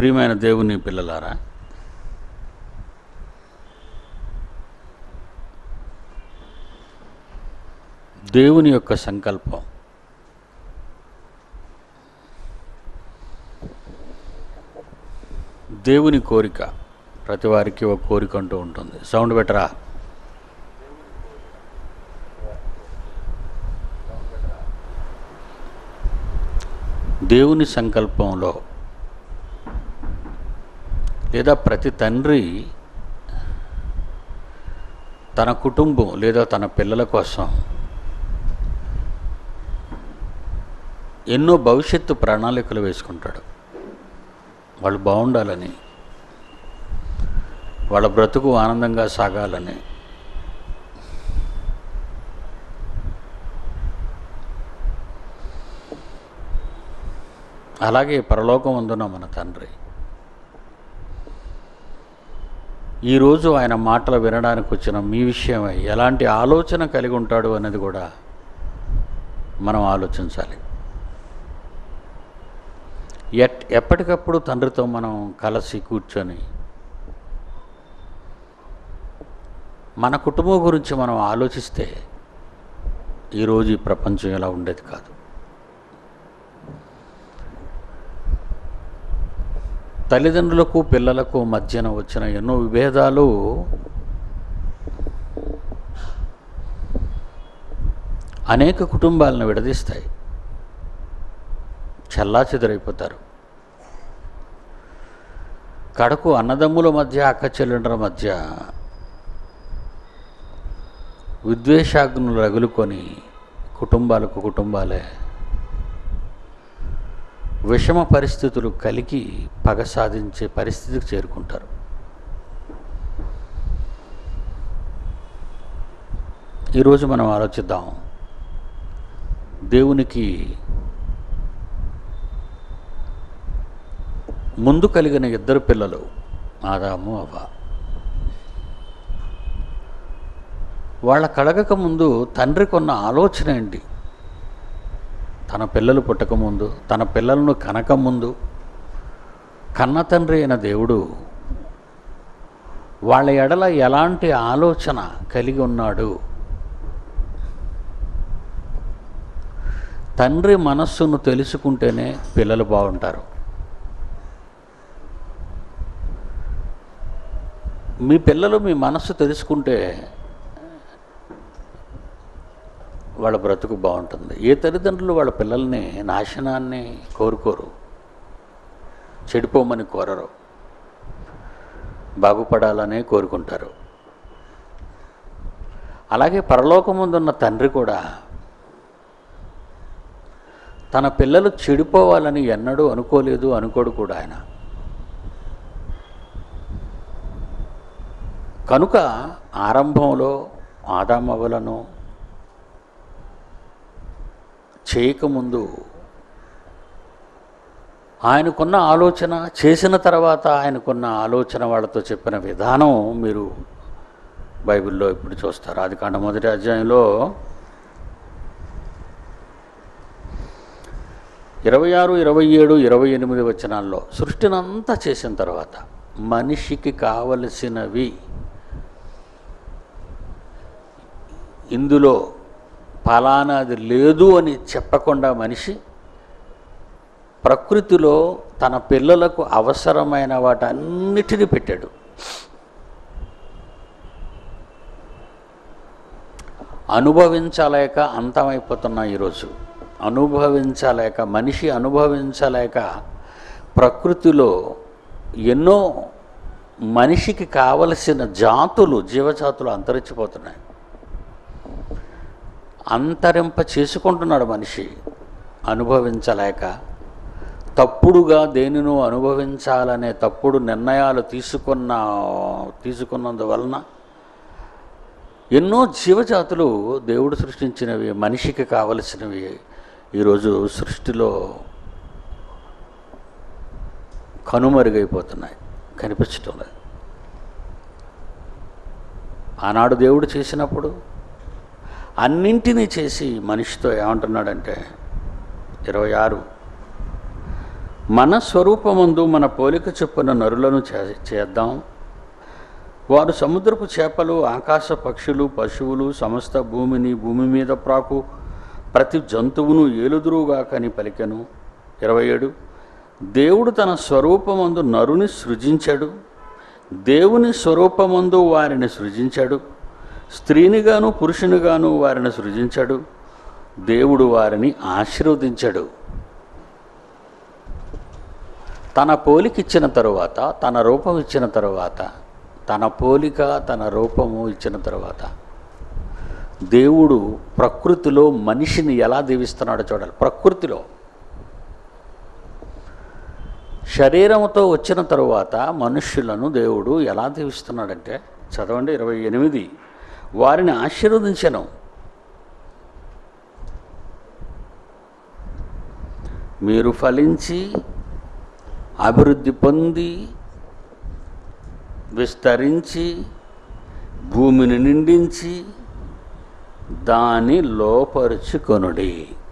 ప్రియమైన దేవుని పిల్లలారా దేవుని యొక్క సంకల్పం దేవుని కోరిక ప్రతి వారికి ఒక కోరిక అంటూ ఉంటుంది సౌండ్ బెటరా దేవుని సంకల్పంలో లేదా ప్రతి తండ్రి తన కుటుంబం లేదా తన పిల్లల కోసం ఎన్నో భవిష్యత్తు ప్రణాళికలు వేసుకుంటాడు వాళ్ళు బాగుండాలని వాళ్ళ బ్రతుకు ఆనందంగా సాగాలని అలాగే పరలోకం అందున మన తండ్రి ఈరోజు ఆయన మాటలు వినడానికి వచ్చిన మీ విషయమై ఎలాంటి ఆలోచన కలిగి ఉంటాడు అనేది కూడా మనం ఆలోచించాలి ఎట్ ఎప్పటికప్పుడు తండ్రితో మనం కలిసి కూర్చొని మన కుటుంబం గురించి మనం ఆలోచిస్తే ఈరోజు ఈ ప్రపంచం ఇలా ఉండేది కాదు తల్లిదండ్రులకు పిల్లలకు మధ్యన వచ్చిన ఎన్నో విభేదాలు అనేక కుటుంబాలను విడదీస్తాయి చల్లా చెదరైపోతారు కడకు అన్నదమ్ముల మధ్య అక్క చెల్లెండ్ర మధ్య విద్వేషాగ్నులు రగులుకొని కుటుంబాలకు కుటుంబాలే విషమ పరిస్థితులు కలిగి పగ సాధించే పరిస్థితికి చేరుకుంటారు ఈరోజు మనం ఆలోచిద్దాం దేవునికి ముందు కలిగిన ఇద్దరు పిల్లలు ఆదాము అవ్వ వాళ్ళ కలగక ముందు తండ్రికి ఉన్న ఆలోచన ఏంటి తన పిల్లలు పుట్టకముందు తన పిల్లలను కనకముందు కన్న తండ్రి అయిన దేవుడు వాళ్ళ ఎడల ఎలాంటి ఆలోచన కలిగి ఉన్నాడు తండ్రి మనస్సును తెలుసుకుంటేనే పిల్లలు బాగుంటారు మీ పిల్లలు మీ మనస్సు తెలుసుకుంటే వాళ్ళ బ్రతుకు బాగుంటుంది ఏ తల్లిదండ్రులు వాళ్ళ పిల్లల్ని నాశనాన్ని కోరుకోరు చెడిపోమని కోరరు బాగుపడాలనే కోరుకుంటారు అలాగే పరలోకముందున్న తండ్రి కూడా తన పిల్లలు చెడిపోవాలని ఎన్నడూ అనుకోలేదు అనుకోడు కూడా ఆయన కనుక ఆరంభంలో ఆదామవలను చేయకముందు ఆయనకున్న ఆలోచన చేసిన తర్వాత ఆయనకున్న ఆలోచన వాళ్ళతో చెప్పిన విధానం మీరు బైబిల్లో ఇప్పుడు చూస్తారు అది కాండ మొదటి అధ్యాయంలో ఇరవై ఆరు ఇరవై ఏడు ఇరవై ఎనిమిది వచనాల్లో సృష్టినంతా చేసిన తర్వాత మనిషికి కావలసినవి ఇందులో ఫలానాది లేదు అని చెప్పకుండా మనిషి ప్రకృతిలో తన పిల్లలకు అవసరమైన వాటన్నిటిని పెట్టాడు అనుభవించలేక అంతమైపోతున్నా ఈరోజు అనుభవించలేక మనిషి అనుభవించలేక ప్రకృతిలో ఎన్నో మనిషికి కావలసిన జాతులు జీవజాతులు అంతరించిపోతున్నాయి అంతరింప చేసుకుంటున్నాడు మనిషి అనుభవించలేక తప్పుడుగా దేనినో అనుభవించాలనే తప్పుడు నిర్ణయాలు తీసుకున్న తీసుకున్నందువలన ఎన్నో జీవజాతులు దేవుడు సృష్టించినవి మనిషికి కావలసినవి ఈరోజు సృష్టిలో కనుమరుగైపోతున్నాయి కనిపించటం లేదు ఆనాడు దేవుడు చేసినప్పుడు అన్నింటినీ చేసి మనిషితో ఏమంటున్నాడంటే ఇరవై ఆరు మన స్వరూపమందు మన పోలిక చొప్పున నరులను చే- చేద్దాం వారు సముద్రపు చేపలు ఆకాశ పక్షులు పశువులు సమస్త భూమిని భూమి మీద ప్రాకు ప్రతి జంతువును ఏలుదురుగాకని పలికెను ఇరవై ఏడు దేవుడు తన స్వరూపమందు నరుని సృజించాడు దేవుని స్వరూపమందు వారిని సృజించాడు స్త్రీనిగాను పురుషునిగాను వారిని సృజించాడు దేవుడు వారిని ఆశీర్వదించాడు తన పోలిక ఇచ్చిన తరువాత తన రూపం ఇచ్చిన తరువాత తన పోలిక తన రూపము ఇచ్చిన తరువాత దేవుడు ప్రకృతిలో మనిషిని ఎలా దీవిస్తున్నాడో చూడాలి ప్రకృతిలో శరీరంతో వచ్చిన తరువాత మనుష్యులను దేవుడు ఎలా దీవిస్తున్నాడంటే చదవండి ఇరవై ఎనిమిది వారిని ఆశీర్వదించను మీరు ఫలించి అభివృద్ధి పొంది విస్తరించి భూమిని నిండించి దాని లోపరుచుకొనుడి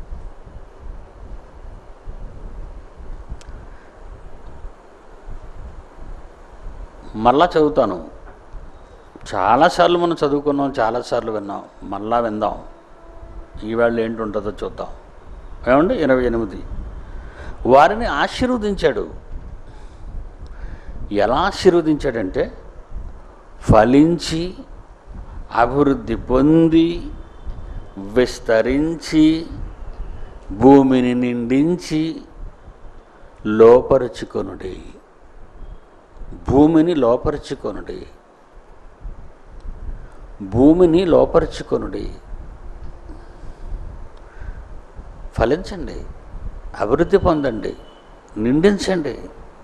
మళ్ళా చదువుతాను చాలాసార్లు మనం చదువుకున్నాం చాలాసార్లు విన్నాం మళ్ళా విందాం ఈవేళ ఏంటి ఉంటుందో చూద్దాం ఏమండి ఇరవై ఎనిమిది వారిని ఆశీర్వదించాడు ఎలా ఆశీర్వదించాడంటే ఫలించి అభివృద్ధి పొంది విస్తరించి భూమిని నిండించి లోపరుచుకొనుడి భూమిని లోపరుచుకొనుడి భూమిని లోపరుచుకొనుడి ఫలించండి అభివృద్ధి పొందండి నిండించండి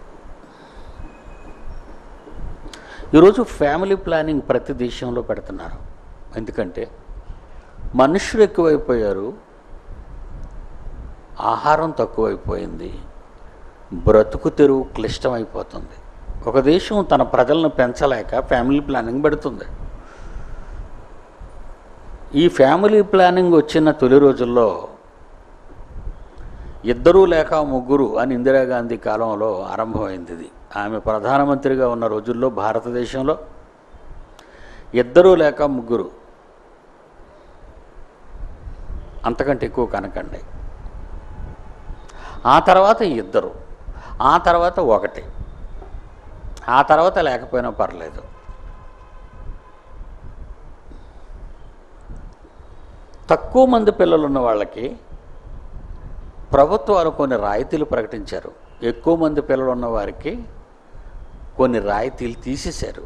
ఈరోజు ఫ్యామిలీ ప్లానింగ్ ప్రతి దేశంలో పెడుతున్నారు ఎందుకంటే మనుషులు ఎక్కువైపోయారు ఆహారం తక్కువైపోయింది బ్రతుకు తెరువు క్లిష్టమైపోతుంది ఒక దేశం తన ప్రజలను పెంచలేక ఫ్యామిలీ ప్లానింగ్ పెడుతుంది ఈ ఫ్యామిలీ ప్లానింగ్ వచ్చిన తొలి రోజుల్లో ఇద్దరు లేక ముగ్గురు అని ఇందిరాగాంధీ కాలంలో ఆరంభమైంది ఇది ఆమె ప్రధానమంత్రిగా ఉన్న రోజుల్లో భారతదేశంలో ఇద్దరు లేక ముగ్గురు అంతకంటే ఎక్కువ కనకండి ఆ తర్వాత ఇద్దరు ఆ తర్వాత ఒకటి ఆ తర్వాత లేకపోయినా పర్లేదు తక్కువ మంది పిల్లలు ఉన్న వాళ్ళకి ప్రభుత్వాలు కొన్ని రాయితీలు ప్రకటించారు ఎక్కువ మంది పిల్లలు ఉన్న వారికి కొన్ని రాయితీలు తీసేశారు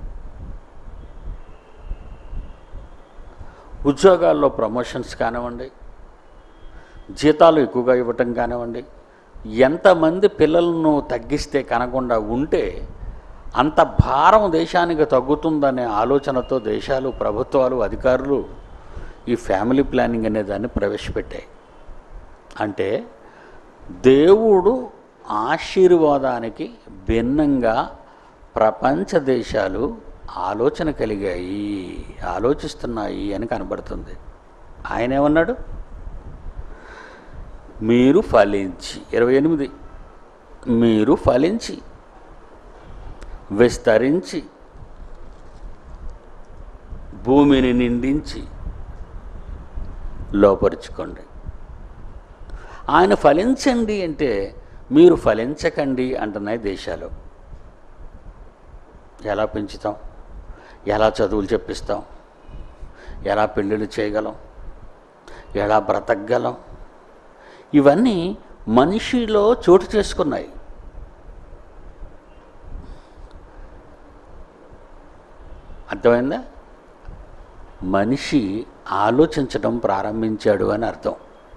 ఉద్యోగాల్లో ప్రమోషన్స్ కానివ్వండి జీతాలు ఎక్కువగా ఇవ్వటం కానివ్వండి ఎంతమంది పిల్లలను తగ్గిస్తే కనకుండా ఉంటే అంత భారం దేశానికి తగ్గుతుందనే ఆలోచనతో దేశాలు ప్రభుత్వాలు అధికారులు ఈ ఫ్యామిలీ ప్లానింగ్ అనే దాన్ని ప్రవేశపెట్టాయి అంటే దేవుడు ఆశీర్వాదానికి భిన్నంగా ప్రపంచ దేశాలు ఆలోచన కలిగాయి ఆలోచిస్తున్నాయి అని కనబడుతుంది ఆయన ఏమన్నాడు మీరు ఫలించి ఇరవై ఎనిమిది మీరు ఫలించి విస్తరించి భూమిని నిండించి లోపరుచుకోండి ఆయన ఫలించండి అంటే మీరు ఫలించకండి అంటున్నాయి దేశాలు ఎలా పెంచుతాం ఎలా చదువులు చెప్పిస్తాం ఎలా పెళ్ళిళ్ళు చేయగలం ఎలా బ్రతకగలం ఇవన్నీ మనిషిలో చోటు చేసుకున్నాయి అర్థమైందా మనిషి ఆలోచించడం ప్రారంభించాడు అని అర్థం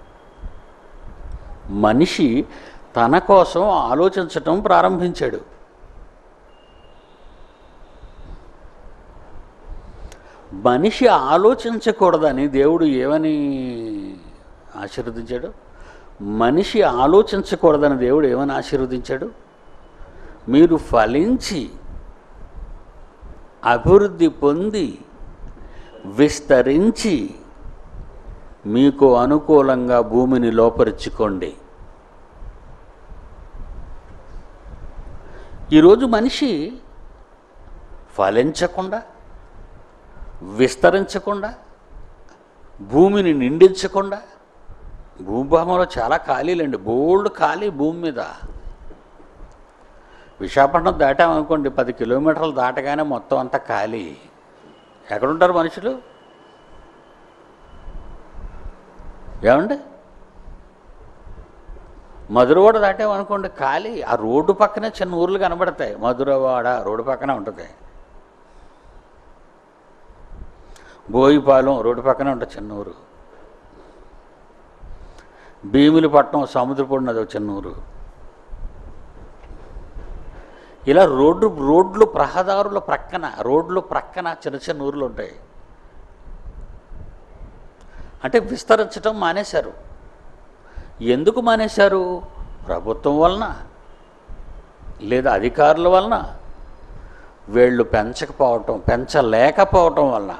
మనిషి తన కోసం ఆలోచించటం ప్రారంభించాడు మనిషి ఆలోచించకూడదని దేవుడు ఏమని ఆశీర్వదించాడు మనిషి ఆలోచించకూడదని దేవుడు ఏమని ఆశీర్వదించాడు మీరు ఫలించి అభివృద్ధి పొంది విస్తరించి మీకు అనుకూలంగా భూమిని లోపరుచుకోండి ఈరోజు మనిషి ఫలించకుండా విస్తరించకుండా భూమిని నిండించకుండా భూభాగంలో చాలా ఖాళీలండి బోల్డ్ ఖాళీ భూమి మీద విశాఖపట్నం దాటామనుకోండి పది కిలోమీటర్లు దాటగానే మొత్తం అంతా ఖాళీ ఎక్కడుంటారు మనుషులు ఏమండి మధురవాడ దాటామనుకోండి ఖాళీ ఆ రోడ్డు పక్కనే చిన్న ఊర్లు కనబడతాయి మధురవాడ రోడ్డు పక్కనే ఉంటుంది బోయిపాలెం రోడ్డు పక్కనే ఉంటుంది చిన్న ఊరు భీములపట్నం సముద్రపూడిన అది ఒక చిన్న ఊరు ఇలా రోడ్డు రోడ్లు రహదారుల ప్రక్కన రోడ్లు ప్రక్కన చిన్న చిన్న ఊర్లు ఉంటాయి అంటే విస్తరించడం మానేశారు ఎందుకు మానేశారు ప్రభుత్వం వలన లేదా అధికారుల వలన వీళ్ళు పెంచకపోవటం పెంచలేకపోవటం వలన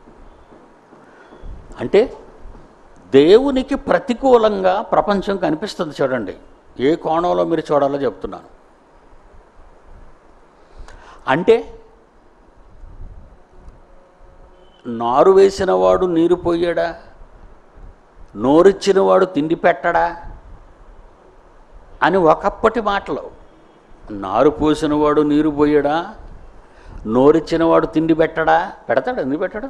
అంటే దేవునికి ప్రతికూలంగా ప్రపంచం కనిపిస్తుంది చూడండి ఏ కోణంలో మీరు చూడాలో చెప్తున్నాను అంటే నారు వేసినవాడు నీరు పోయాడా నోరిచ్చినవాడు తిండి పెట్టడా అని ఒకప్పటి మాటలు నారు పోసినవాడు నీరు పోయాడా నోరిచ్చినవాడు తిండి పెట్టడా పెడతాడు ఎందుకు పెట్టాడు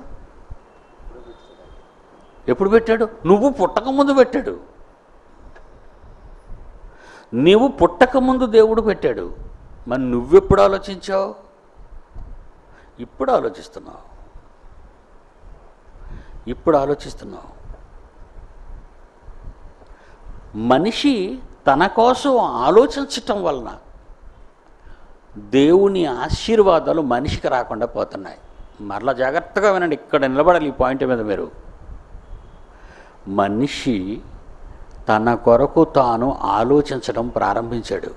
ఎప్పుడు పెట్టాడు నువ్వు పుట్టక ముందు పెట్టాడు నీవు పుట్టక ముందు దేవుడు పెట్టాడు మరి నువ్వెప్పుడు ఆలోచించావు ఇప్పుడు ఆలోచిస్తున్నావు ఇప్పుడు ఆలోచిస్తున్నావు మనిషి తన కోసం ఆలోచించటం వలన దేవుని ఆశీర్వాదాలు మనిషికి రాకుండా పోతున్నాయి మరలా జాగ్రత్తగా వినండి ఇక్కడ నిలబడాలి ఈ పాయింట్ మీద మీరు మనిషి తన కొరకు తాను ఆలోచించడం ప్రారంభించాడు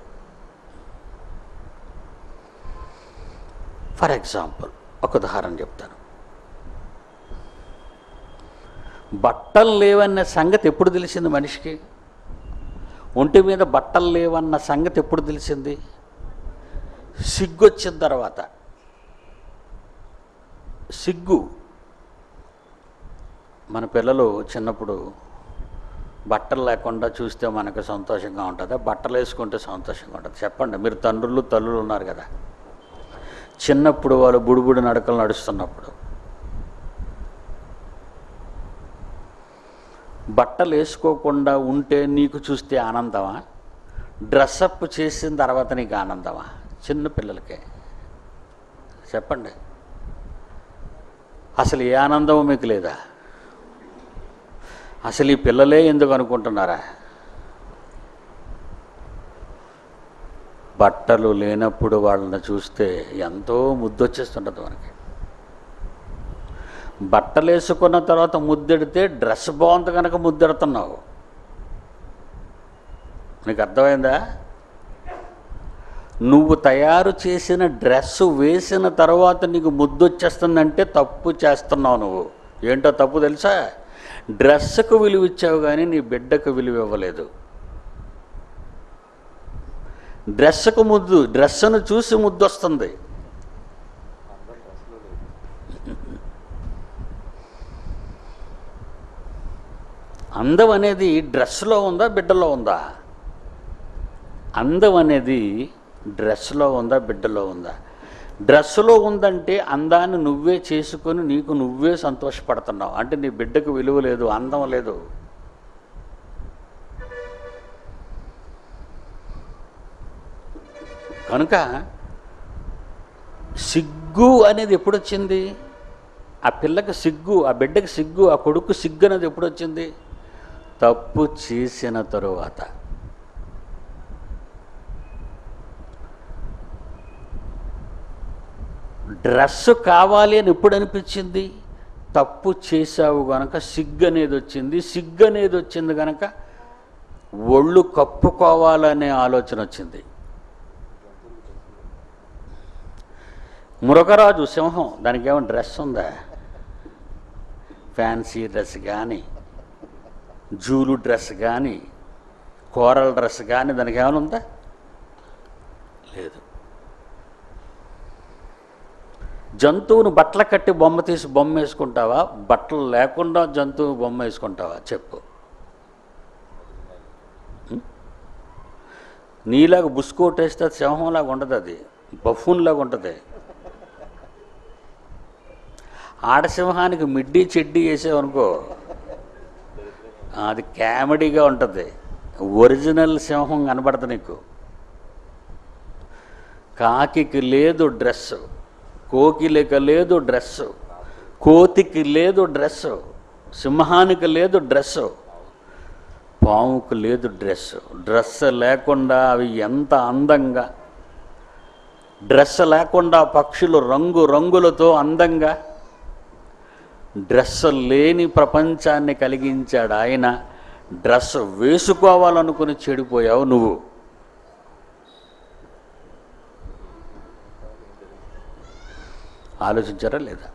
ఫర్ ఎగ్జాంపుల్ ఒక ఉదాహరణ చెప్తాను బట్టలు లేవన్న సంగతి ఎప్పుడు తెలిసింది మనిషికి ఒంటి మీద బట్టలు లేవన్న సంగతి ఎప్పుడు తెలిసింది సిగ్గొచ్చిన తర్వాత సిగ్గు మన పిల్లలు చిన్నప్పుడు బట్టలు లేకుండా చూస్తే మనకు సంతోషంగా ఉంటుందా బట్టలు వేసుకుంటే సంతోషంగా ఉంటుంది చెప్పండి మీరు తండ్రులు తల్లులు ఉన్నారు కదా చిన్నప్పుడు వాళ్ళు బుడిబుడి నడకలు నడుస్తున్నప్పుడు బట్టలు వేసుకోకుండా ఉంటే నీకు చూస్తే ఆనందమా డ్రెస్అప్ చేసిన తర్వాత నీకు ఆనందమా చిన్న పిల్లలకే చెప్పండి అసలు ఏ ఆనందము మీకు లేదా అసలు ఈ పిల్లలే ఎందుకు అనుకుంటున్నారా బట్టలు లేనప్పుడు వాళ్ళని చూస్తే ఎంతో ముద్దొచ్చేస్తుంటుంది మనకి బట్టలు వేసుకున్న తర్వాత ముద్దెడితే డ్రెస్ బాగుంది కనుక ముద్దెడుతున్నావు నీకు అర్థమైందా నువ్వు తయారు చేసిన డ్రెస్ వేసిన తర్వాత నీకు ముద్దొచ్చేస్తుందంటే తప్పు చేస్తున్నావు నువ్వు ఏంటో తప్పు తెలుసా డ్రెస్సుకు విలువ ఇచ్చావు కానీ నీ బిడ్డకు విలువ ఇవ్వలేదు డ్రెస్సుకు ముద్దు డ్రెస్సును చూసి ముద్దు వస్తుంది అందం అనేది డ్రెస్లో ఉందా బిడ్డలో ఉందా అందం అనేది డ్రెస్లో ఉందా బిడ్డలో ఉందా డ్రెస్సులో ఉందంటే అందాన్ని నువ్వే చేసుకొని నీకు నువ్వే సంతోషపడుతున్నావు అంటే నీ బిడ్డకు విలువ లేదు అందం లేదు కనుక సిగ్గు అనేది ఎప్పుడు వచ్చింది ఆ పిల్లకి సిగ్గు ఆ బిడ్డకి సిగ్గు ఆ కొడుకు సిగ్గు అనేది ఎప్పుడు వచ్చింది తప్పు చేసిన తరువాత డ్రెస్ కావాలి అని ఎప్పుడు అనిపించింది తప్పు చేశావు గనక సిగ్గు అనేది వచ్చింది సిగ్గు అనేది వచ్చింది గనక ఒళ్ళు కప్పుకోవాలనే ఆలోచన వచ్చింది మృగరాజు సింహం దానికి ఏమైనా డ్రెస్ ఉందా ఫ్యాన్సీ డ్రెస్ కానీ జూలు డ్రెస్ కానీ కోరల్ డ్రెస్ కానీ దానికి ఏమైనా ఉందా లేదు జంతువును బట్టల కట్టి బొమ్మ తీసి బొమ్మ వేసుకుంటావా బట్టలు లేకుండా జంతువు బొమ్మ వేసుకుంటావా చెప్పు ఉం? నీలాగా బుస్కోటేస్తే అది సింహంలాగా ఉండదు అది బఫూన్లాగా ఉంటుంది ఆడసింహానికి మిడ్డీ చెడ్డీ వేసావనుకో అది కామెడీగా ఉంటుంది ఒరిజినల్ సింహం కనబడదు నీకు కాకికి లేదు డ్రెస్సు కోకిలిక లేదు డ్రెస్సు కోతికి లేదు డ్రెస్సు సింహానికి లేదు డ్రెస్సు పాముకు లేదు డ్రెస్ డ్రెస్ లేకుండా అవి ఎంత అందంగా డ్రెస్ లేకుండా పక్షులు రంగు రంగులతో అందంగా డ్రెస్ లేని ప్రపంచాన్ని కలిగించాడు ఆయన డ్రెస్ వేసుకోవాలనుకుని చెడిపోయావు నువ్వు ఆలోచించారా లేదా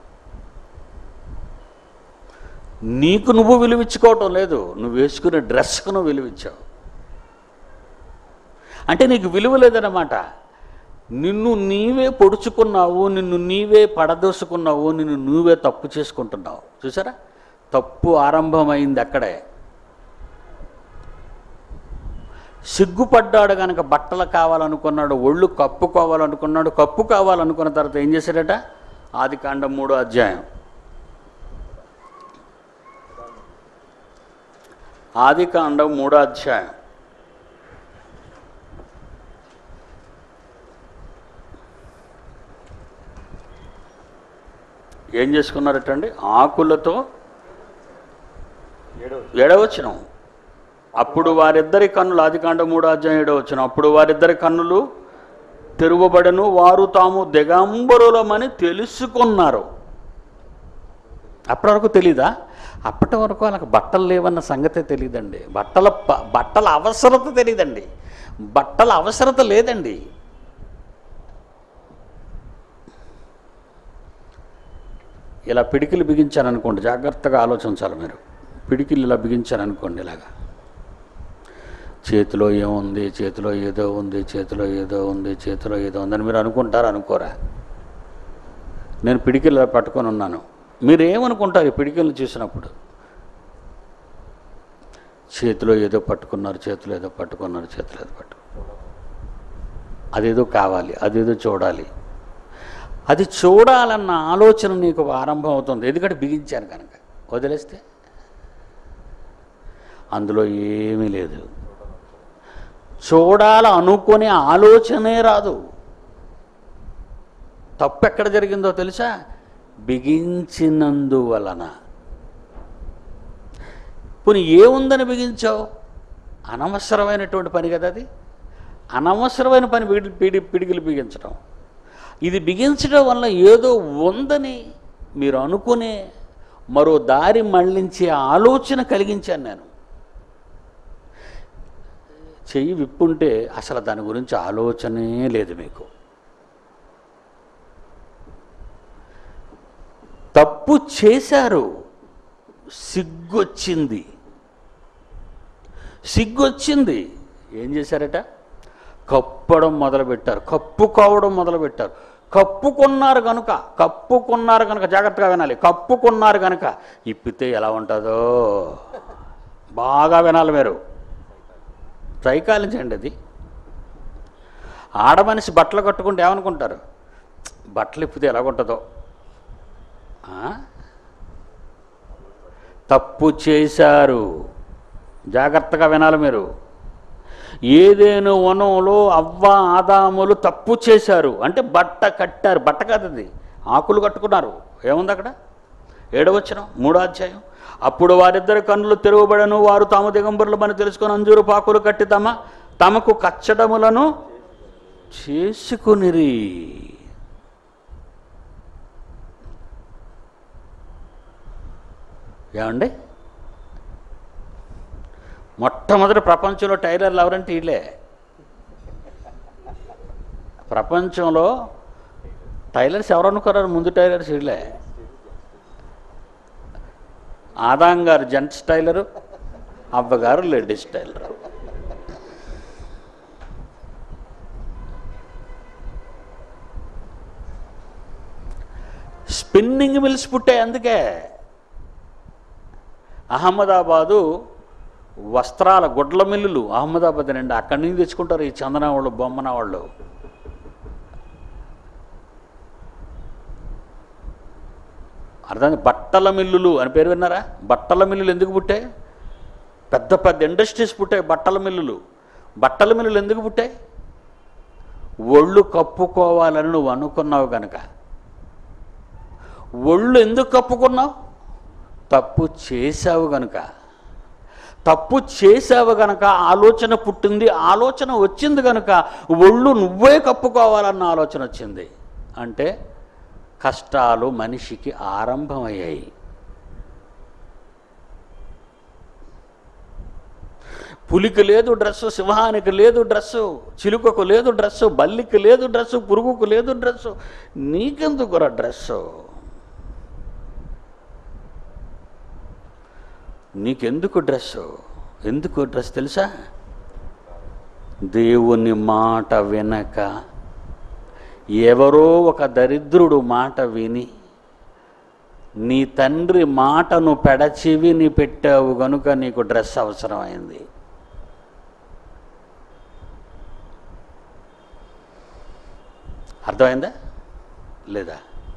నీకు నువ్వు విలువించుకోవటం లేదు నువ్వు వేసుకునే డ్రెస్కు నువ్వు విలువించావు అంటే నీకు విలువ లేదన్నమాట నిన్ను నీవే పొడుచుకున్నావు నిన్ను నీవే పడదోసుకున్నావు నిన్ను నువ్వే తప్పు చేసుకుంటున్నావు చూసారా తప్పు ఆరంభమైంది అక్కడే సిగ్గుపడ్డాడు కనుక బట్టలు కావాలనుకున్నాడు ఒళ్ళు కప్పుకోవాలనుకున్నాడు కప్పు కావాలనుకున్న తర్వాత ఏం చేశాడట ఆది కాండం మూడో అధ్యాయం ఆది కాండం మూడో అధ్యాయం ఏం చేసుకున్నారటండి ఆకులతో ఎడవచనం అప్పుడు వారిద్దరి కన్నులు ఆదికాండ మూడో అధ్యాయం ఏడవచనం అప్పుడు వారిద్దరి కన్నులు తెరువబడను వారు తాము దిగంబరులమని తెలుసుకున్నారు అప్పటి వరకు తెలీదా అప్పటి వరకు వాళ్ళకి బట్టలు లేవన్న సంగతే తెలియదండి బట్టల ప- బట్టల అవసరత తెలియదండి బట్టల అవసరత లేదండి ఇలా పిడికిలు బిగించారనుకోండి జాగ్రత్తగా ఆలోచించాలి మీరు పిడికిలు ఇలా బిగించారనుకోండి ఇలాగా చేతిలో ఏముంది చేతిలో ఏదో ఉంది చేతిలో ఏదో ఉంది చేతిలో ఏదో ఉందని మీరు అనుకుంటారు అనుకోరా నేను పిడికిలు ఇలా పట్టుకొని ఉన్నాను మీరు ఏమనుకుంటారు ఈ పిడికిలను చూసినప్పుడు చేతిలో ఏదో పట్టుకున్నారు చేతిలో ఏదో పట్టుకున్నారు చేతిలో ఏదో పట్టు అదేదో కావాలి అదేదో చూడాలి అది చూడాలన్న ఆలోచన నీకు ఆరంభం అవుతుంది ఎందుకంటే బిగించాను కనుక వదిలేస్తే అందులో ఏమీ లేదు చూడాల అనుకునే ఆలోచనే రాదు తప్పు ఎక్కడ జరిగిందో తెలుసా బిగించినందువలన పోనీ ఏముందని బిగించావు అనవసరమైనటువంటి పని కదా అది అనవసరమైన పని పిడి పిడి పిడికిలు బిగించడం ఇది బిగించడం వల్ల ఏదో ఉందని మీరు అనుకునే మరో దారి మళ్ళించే ఆలోచన కలిగించాను నేను చెయ్యి విప్పుంటే అసలు దాని గురించి ఆలోచనే లేదు మీకు తప్పు చేశారు సిగ్గొచ్చింది సిగ్గొచ్చింది ఏం చేశారట కప్పడం మొదలుపెట్టారు కప్పుకోవడం మొదలుపెట్టారు కప్పుకున్నారు కనుక కప్పుకున్నారు కనుక జాగ్రత్తగా వినాలి కప్పుకున్నారు కనుక ఇప్పితే ఎలా ఉంటుందో బాగా వినాలి మీరు సైకాలించండి అది ఆడమనిషి బట్టలు కట్టుకుంటే ఏమనుకుంటారు బట్టలు ఇప్పితే ఎలాగుంటుందో ఆ? తప్పు చేశారు జాగ్రత్తగా వినాలి మీరు ఏదేను వనంలో అవ్వ ఆదాములు తప్పు చేశారు అంటే బట్ట కట్టారు బట్ట కాదు అది ఆకులు కట్టుకున్నారు ఏముంది అక్కడ ఏడవచనం మూడో అధ్యాయం అప్పుడు వారిద్దరి కన్నులు తెరవబడను వారు తాము దిగంబరులు అని తెలుసుకొని అంజూరు పాకులు కట్టి తమ తమకు కచ్చడములను చేసుకునిరి ఏమండి మొట్టమొదటి ప్రపంచంలో టైలర్లు ఎవరంటే వీళ్ళే ప్రపంచంలో టైలర్స్ ఎవరు అనుకున్నారు ముందు టైలర్స్ వీళ్ళే ఆదాం గారు జెంట్స్ టైలరు అవ్వగారు లేడీస్ టైలరు స్పిన్నింగ్ మిల్స్ పుట్టాయి అందుకే అహ్మదాబాదు వస్త్రాల గుడ్ల మిల్లులు అహ్మదాబాద్ అండి అక్కడి నుంచి తెచ్చుకుంటారు ఈ చందన వాళ్ళు బొమ్మన వాళ్ళు అర్థం బట్టల మిల్లులు అని పేరు విన్నారా బట్టల మిల్లులు ఎందుకు పుట్టాయి పెద్ద పెద్ద ఇండస్ట్రీస్ పుట్టాయి బట్టల మిల్లులు బట్టల మిల్లులు ఎందుకు పుట్టాయి ఒళ్ళు కప్పుకోవాలని నువ్వు అనుకున్నావు కనుక ఒళ్ళు ఎందుకు కప్పుకున్నావు తప్పు చేశావు గనుక తప్పు చేసావు గనక ఆలోచన పుట్టింది ఆలోచన వచ్చింది గనుక ఒళ్ళు నువ్వే కప్పుకోవాలన్న ఆలోచన వచ్చింది అంటే కష్టాలు మనిషికి ఆరంభమయ్యాయి పులికి లేదు డ్రెస్సు సింహానికి లేదు డ్రెస్సు చిలుకకు లేదు డ్రెస్సు బల్లికి లేదు డ్రెస్సు పురుగుకు లేదు డ్రెస్సు నీకెందుకురా డ్రెస్సు నీకెందుకు డ్రెస్సు ఎందుకు డ్రెస్ తెలుసా దేవుని మాట వినక ఎవరో ఒక దరిద్రుడు మాట విని నీ తండ్రి మాటను పెడచెవిని పెట్టావు గనుక నీకు డ్రెస్ అవసరమైంది అర్థమైందా లేదా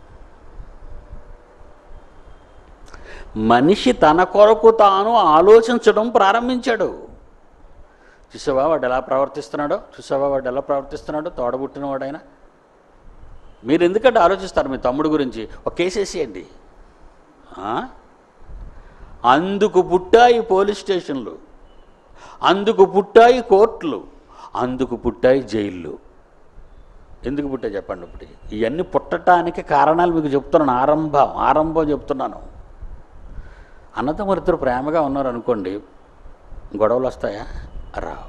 మనిషి తన కొరకు తాను ఆలోచించడం ప్రారంభించాడు చూసావా వాడు ఎలా ప్రవర్తిస్తున్నాడో చూసావా వాడు ఎలా ప్రవర్తిస్తున్నాడో తోడబుట్టిన వాడైనా మీరు ఎందుకంటే ఆలోచిస్తారు మీ తమ్ముడు గురించి ఒక కేసేసేయండి ఆ? అందుకు పుట్టాయి పోలీస్ స్టేషన్లు అందుకు పుట్టాయి కోర్టులు అందుకు పుట్టాయి జైళ్ళు ఎందుకు పుట్టాయి చెప్పండి ఇప్పుడు ఇవన్నీ పుట్టడానికి కారణాలు మీకు చెప్తున్నాను ఆరంభం ఆరంభం చెప్తున్నాను అన్నదమ్ములిద్దరు ప్రేమగా ఉన్నారు అనుకోండి గొడవలు వస్తాయా రావు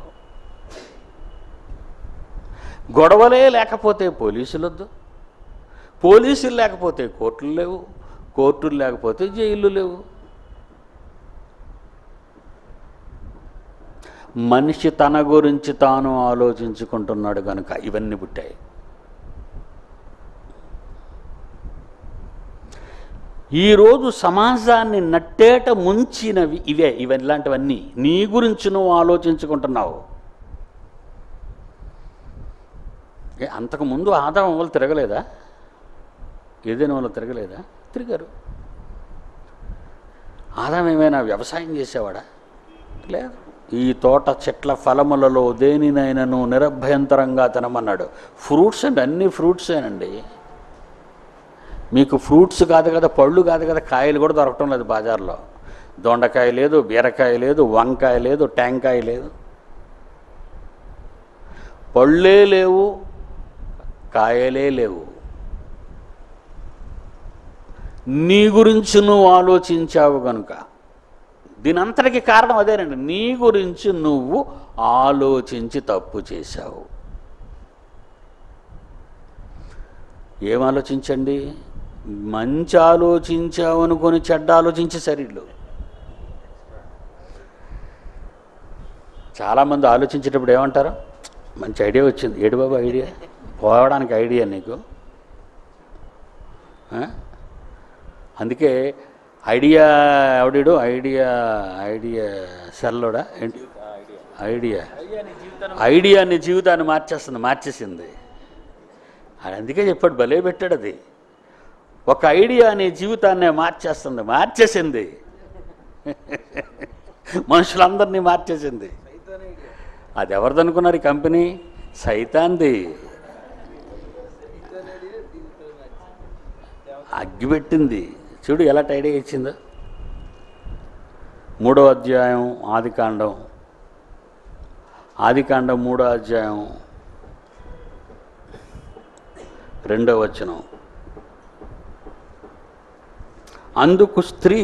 గొడవలే లేకపోతే పోలీసులు వద్దు పోలీసులు లేకపోతే కోర్టులు లేవు కోర్టులు లేకపోతే జైళ్ళు లేవు మనిషి తన గురించి తాను ఆలోచించుకుంటున్నాడు కనుక ఇవన్నీ పుట్టాయి ఈరోజు సమాజాన్ని నట్టేట ముంచినవి ఇవే ఇవి ఇలాంటివన్నీ నీ గురించి నువ్వు ఆలోచించుకుంటున్నావు ఏ అంతకుముందు ఆదాం వాళ్ళు తిరగలేదా ఏదైనా వాళ్ళు తిరగలేదా తిరిగారు ఆదాం ఏమైనా వ్యవసాయం చేసేవాడా లేదు ఈ తోట చెట్ల ఫలములలో దేనినైనాను నిరభ్యంతరంగా తినమన్నాడు ఫ్రూట్స్ అండి అన్ని ఫ్రూట్సేనండి మీకు ఫ్రూట్స్ కాదు కదా పళ్ళు కాదు కదా కాయలు కూడా దొరకటం లేదు బజార్లో దొండకాయ లేదు బీరకాయ లేదు వంకాయ లేదు టెంకాయ లేదు పళ్ళే లేవు కాయలే లేవు నీ గురించి నువ్వు ఆలోచించావు కనుక దీని అంతటికి కారణం అదేనండి నీ గురించి నువ్వు ఆలోచించి తప్పు చేశావు ఏం ఆలోచించండి మంచి ఆలోచించావు అనుకొని చెడ్డ ఆలోచించేశారు వీళ్ళు చాలామంది ఆలోచించేటప్పుడు ఏమంటారు మంచి ఐడియా వచ్చింది ఏడు బాబు ఐడియా పోవడానికి ఐడియా నీకు ఆ? అందుకే ఐడియా ఎవడీడు ఐడియా ఐడియా సెల్లోడా ఏంటి ఐడియా ఐడియా నీ జీవితాన్ని మార్చేస్తుంది మార్చేసింది అది అందుకే చెప్పాడు భలే పెట్టాడు అది ఒక ఐడియా నీ జీవితాన్ని మార్చేస్తుంది మార్చేసింది మనుషులందరినీ మార్చేసింది అది ఎవరిది అనుకున్నారు ఈ కంపెనీ సైతాంది అగ్గిపెట్టింది చూడు ఎలా ఐడియా ఇచ్చిందో మూడో అధ్యాయం ఆదికాండం ఆదికాండం మూడో అధ్యాయం రెండో వచనం అందుకు స్త్రీ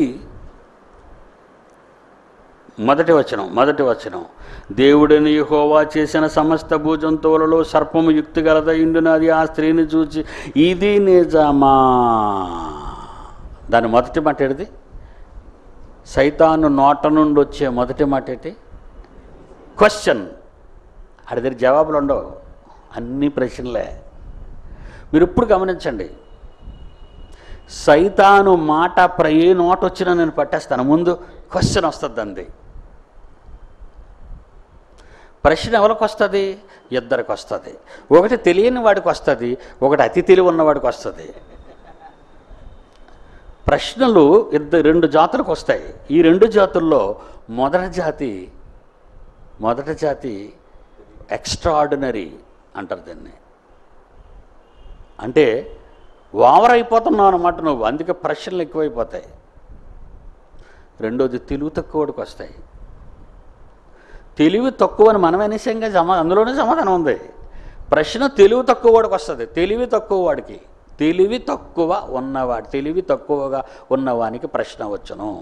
మొదటి వచనం మొదటి వచనం దేవుడిని యెహోవా చేసిన సమస్త భూజంతువులలో సర్పము యుక్తి గలదయుండునది ఆ స్త్రీని చూచి ఇది నిజమా దాని మొదటి మాట ఏడిది సైతాను నోట నుండి వచ్చే మొదటి మాట ఏంటి క్వశ్చన్ అడి దగ్గర జవాబులు ఉండవు అన్ని ప్రశ్నలే మీరు ఇప్పుడు గమనించండి సైతాను మాట ప్ర ఏ నోట్ వచ్చినా నేను పట్టేస్తాను ముందు క్వశ్చన్ వస్తుంది అంది ప్రశ్న ఎవరికి వస్తుంది ఇద్దరికి వస్తుంది ఒకటి తెలియని వాడికి వస్తుంది ఒకటి అతి తెలివి ఉన్నవాడికి వస్తుంది ప్రశ్నలు ఇద్దరు రెండు జాతులకు వస్తాయి ఈ రెండు జాతుల్లో మొదటి జాతి మొదటి జాతి ఎక్స్ట్రాడినరీ అంటారు దీన్ని అంటే ఓవర్ అయిపోతున్నావు అనమాట నువ్వు అందుకే ప్రశ్నలు ఎక్కువైపోతాయి రెండోది తెలివి తక్కువడికి వస్తాయి తెలివి తక్కువ అని మనం అనేసంగా సమా అందులోనే సమాధానం ఉంది ప్రశ్న తెలివి తక్కువ వాడికి వస్తుంది తెలివి తక్కువ వాడికి తెలివి తక్కువ ఉన్నవాడు తెలివి తక్కువగా ఉన్నవానికి ప్రశ్న వచ్చును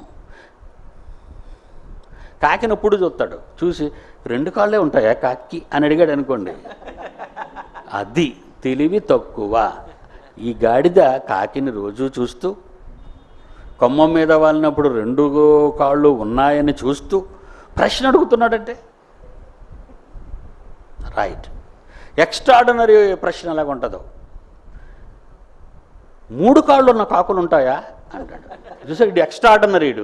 కాకిని ఎప్పుడు చూస్తాడు చూసి రెండు కాళ్ళే ఉంటాయా కాకి అని అడిగాడు అనుకోండి అది తెలివి తక్కువ ఈ గాడిద కాకిని రోజు చూస్తూ కొమ్మ మీద వాలినప్పుడు రెండు కాళ్ళు ఉన్నాయని చూస్తూ ప్రశ్న అడుగుతున్నాడంటే రైట్ ఎక్స్ట్రాడినరీ ప్రశ్న ఎలాగ ఉంటుందో మూడు కాళ్ళు ఉన్న కాకులు ఉంటాయా అంటాడు చూసాడు ఇది ఎక్స్ట్రాడినరీడు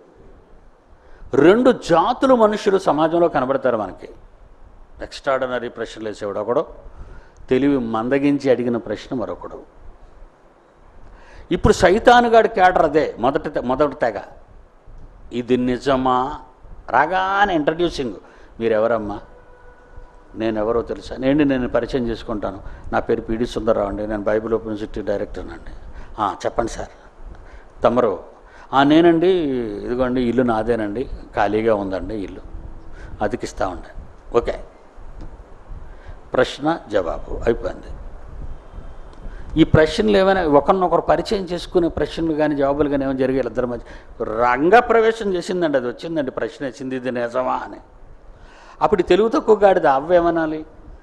రెండు జాతులు మనుషులు సమాజంలో కనబడతారు మనకి ఎక్స్ట్రాడినరీ ప్రశ్నలు వేసేవాడు ఒకడు తెలివి మందగించి అడిగిన ప్రశ్న మరొకడు ఇప్పుడు సైతానుగాడి కేటర్ అదే మొదటి తె- మొదటి తెగ ఇది నిజమా రాగానే ఇంట్రడ్యూసింగ్ మీరెవరమ్మా నేను ఎవరో తెలుసా నేను నేను పరిచయం చేసుకుంటాను నా పేరు పిడి సుందరరావు అండి నేను బైబిల్ ఓపెన్ యూనివర్సిటీ డైరెక్టర్ అండి "ఆ, చెప్పండి సార్ తమరు "ఆ, నేనండి ఇదిగోండి ఇల్లు నాదేనండి ఖాళీగా ఉందండి ఇల్లు అతికిస్తా ఉండే ఓకే ప్రశ్న జవాబు అయిపోయింది ఈ ప్రశ్నలు ఏమైనా ఒకరినొకరు పరిచయం చేసుకునే ప్రశ్నలు కానీ జవాబులు కానీ ఏమైనా జరిగే ఇద్దరి మధ్య రంగ ప్రవేశం చేసిందండి అది వచ్చిందండి ప్రశ్న వచ్చింది ఇది నిజమా అని అప్పుడు ఈ తెలుగు తక్కువ గాడిద అవ్వేమనాలి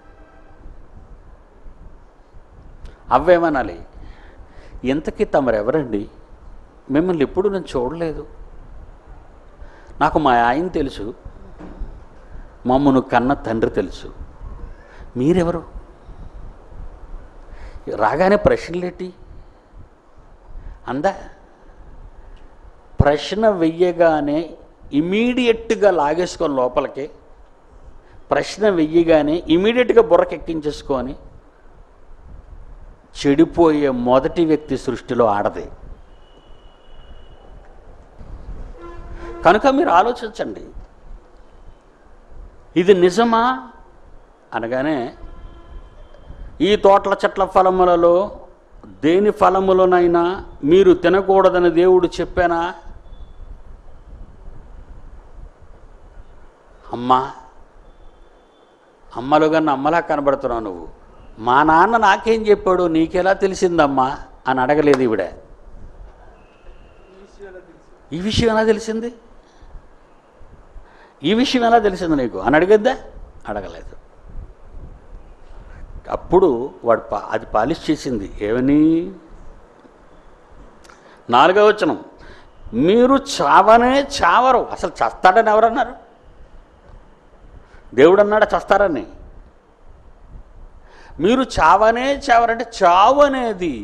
అవ్వేమనాలి ఇంతకీ తమరెవరండి మిమ్మల్ని ఎప్పుడు నేను చూడలేదు నాకు మా ఆయన తెలుసు మమ్మను కన్న తండ్రి తెలుసు మీరెవరు రాగానే ప్రశ్నలేటి అందా ప్రశ్న వెయ్యగానే ఇమీడియట్గా లాగేసుకొని లోపలికి ప్రశ్న వెయ్యగానే ఇమీడియట్గా బుర్రకెక్కించేసుకొని చెడిపోయే మొదటి వ్యక్తి సృష్టిలో ఆడది కనుక మీరు ఆలోచించండి ఇది నిజమా అనగానే ఈ తోటల చెట్ల ఫలములలో దేని ఫలములనైనా మీరు తినకూడదని దేవుడు చెప్పానా అమ్మా అమ్మలు కన్నా అమ్మలా కనబడుతున్నావు నువ్వు మా నాన్న నాకేం చెప్పాడు నీకెలా తెలిసిందమ్మా అని అడగలేదు ఈవిడ ఈ విషయం ఎలా తెలిసింది ఈ విషయం ఎలా తెలిసింది నీకు అని అడిగద్దా అడగలేదు అప్పుడు వాడు పా అది పాలిష్ చేసింది ఏమని నాలుగవ వచనం మీరు చావనే చావరు అసలు చస్తాడని ఎవరన్నారు దేవుడు అన్నాడు చస్తారని మీరు చావనే చావరంటే చావు అనేది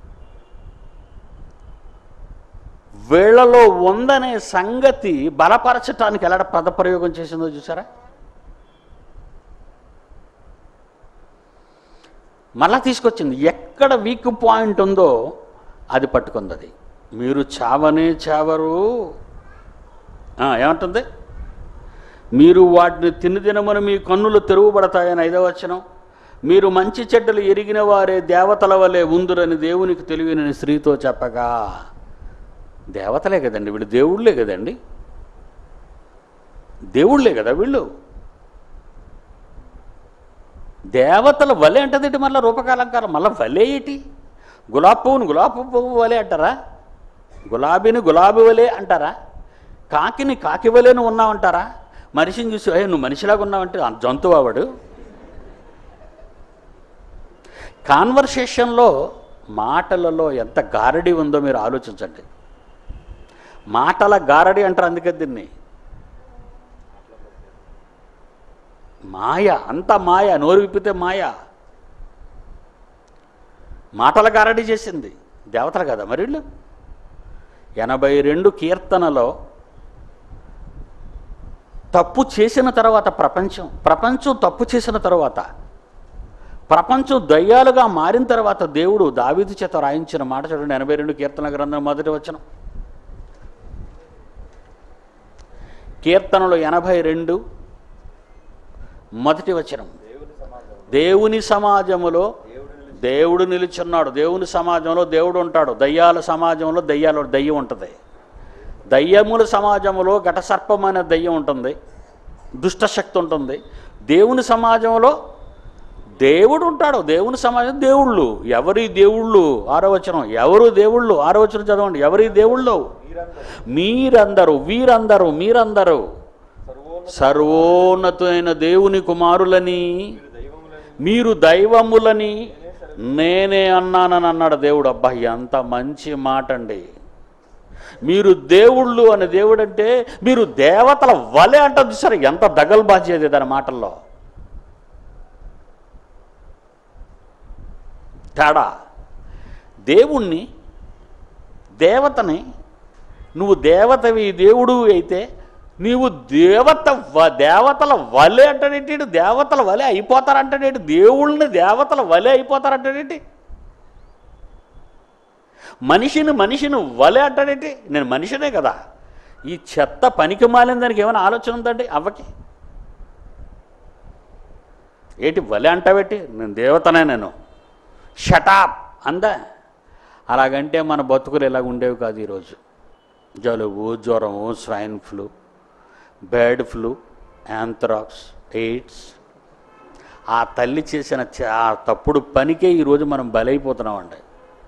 వీళ్ళలో ఉందనే సంగతి బలపరచటానికి ఎలా పదప్రయోగం చేసిందో చూసారా మళ్ళా తీసుకొచ్చింది ఎక్కడ వీక్ పాయింట్ ఉందో అది పట్టుకుంది అది మీరు చావనే చావరు ఆ, ఏమంటుంది మీరు వాటిని తిని తినమని మీ కన్నులు తెరుగుపడతాయని ఐదవ వచనం మీరు మంచి చెడ్డలు ఎరిగిన వారే దేవతల వలె ఉందురని దేవునికి తెలివినని స్త్రీతో చెప్పగా దేవతలే కదండి వీళ్ళు దేవుళ్ళే కదండి దేవుళ్ళే కదా వీళ్ళు దేవతల వలె అంటదేంటి మళ్ళీ రూపకాలంకారం మళ్ళీ వలే ఏంటి గులాబీ పువ్వును గులాబీ పువ్వు వలె అంటారా గులాబీని గులాబీ వలె అంటారా కాకిని కాకి వలెను ఉన్నావంటారా మనిషిని చూసి "ఏయ్, నువ్వు మనిషిలాగా ఉన్నావంటే ఆ జంతువు ఆవాడు కాన్వర్సేషన్లో మాటలలో ఎంత గారడి ఉందో మీరు ఆలోచించండి మాటల గారడి అంటారు అందుకే దీన్ని మాయ అంత మాయ నోరు విప్పితే మాయ మాటల గారడి చేసింది దేవతలు కదా మరి వీళ్ళు ఎనభై రెండు కీర్తనలో తప్పు చేసిన తర్వాత ప్రపంచం ప్రపంచం తప్పు చేసిన తర్వాత ప్రపంచం దయ్యాలుగా మారిన తర్వాత దేవుడు దావీదు చేత రాయించిన మాట చూడండి ఎనభై రెండు కీర్తన గ్రంథం మొదటి వచనం కీర్తనలు ఎనభై రెండు మొదటి వచనం దేవుని సమాజములో దేవుడు నిలుచున్నాడు దేవుని సమాజంలో దేవుడు ఉంటాడు దయ్యాల సమాజంలో దయ్యాలు దయ్యం ఉంటుంది దయ్యముల సమాజంలో ఘటసర్పం అనే దయ్యం ఉంటుంది దుష్టశక్తి ఉంటుంది దేవుని సమాజంలో దేవుడు ఉంటాడు దేవుని సమాజం దేవుళ్ళు ఎవరి దేవుళ్ళు ఆరో వచనం ఎవరు దేవుళ్ళు ఆరో వచనం చదవండి ఎవరి దేవుళ్ళు మీరందరూ వీరందరూ మీరందరూ సర్వోన్నతమైన దేవుని కుమారులని మీరు దైవములని నేనే అన్నానని అన్నాడు దేవుడు అబ్బా ఎంత మంచి మాట అండి మీరు దేవుళ్ళు అనే దేవుడు అంటే మీరు దేవతల వలె అంటారు సరే ఎంత దగల్బాజీ అది దాని మాటల్లో తేడా దేవుణ్ణి దేవతని నువ్వు దేవతవి దేవుడు అయితే నీవు దేవత వ- దేవతల వలె అంటాడేంటి దేవతల వలె అయిపోతారంటాడేంటి దేవుళ్ళని దేవతల వలె అయిపోతారంటాడేంటి మనిషిని మనిషిని వలె అంటాడేంటి నేను మనిషినే కదా ఈ చెత్త పనికి మాలిన దానికి ఏమైనా ఆలోచన ఉందండి అవ్వకి ఏంటి వలె అంటావేటి నేను దేవతనే నేను షటాప్ అందా అలాగంటే మన బతుకులు ఇలాగ ఉండేవి కాదు ఈరోజు జలుబు జ్వరము swine flu bird flu anthrax AIDS ఆ తల్లి చేసిన చ- ఆ తప్పుడు పనికే ఈరోజు మనం బలైపోతున్నామండి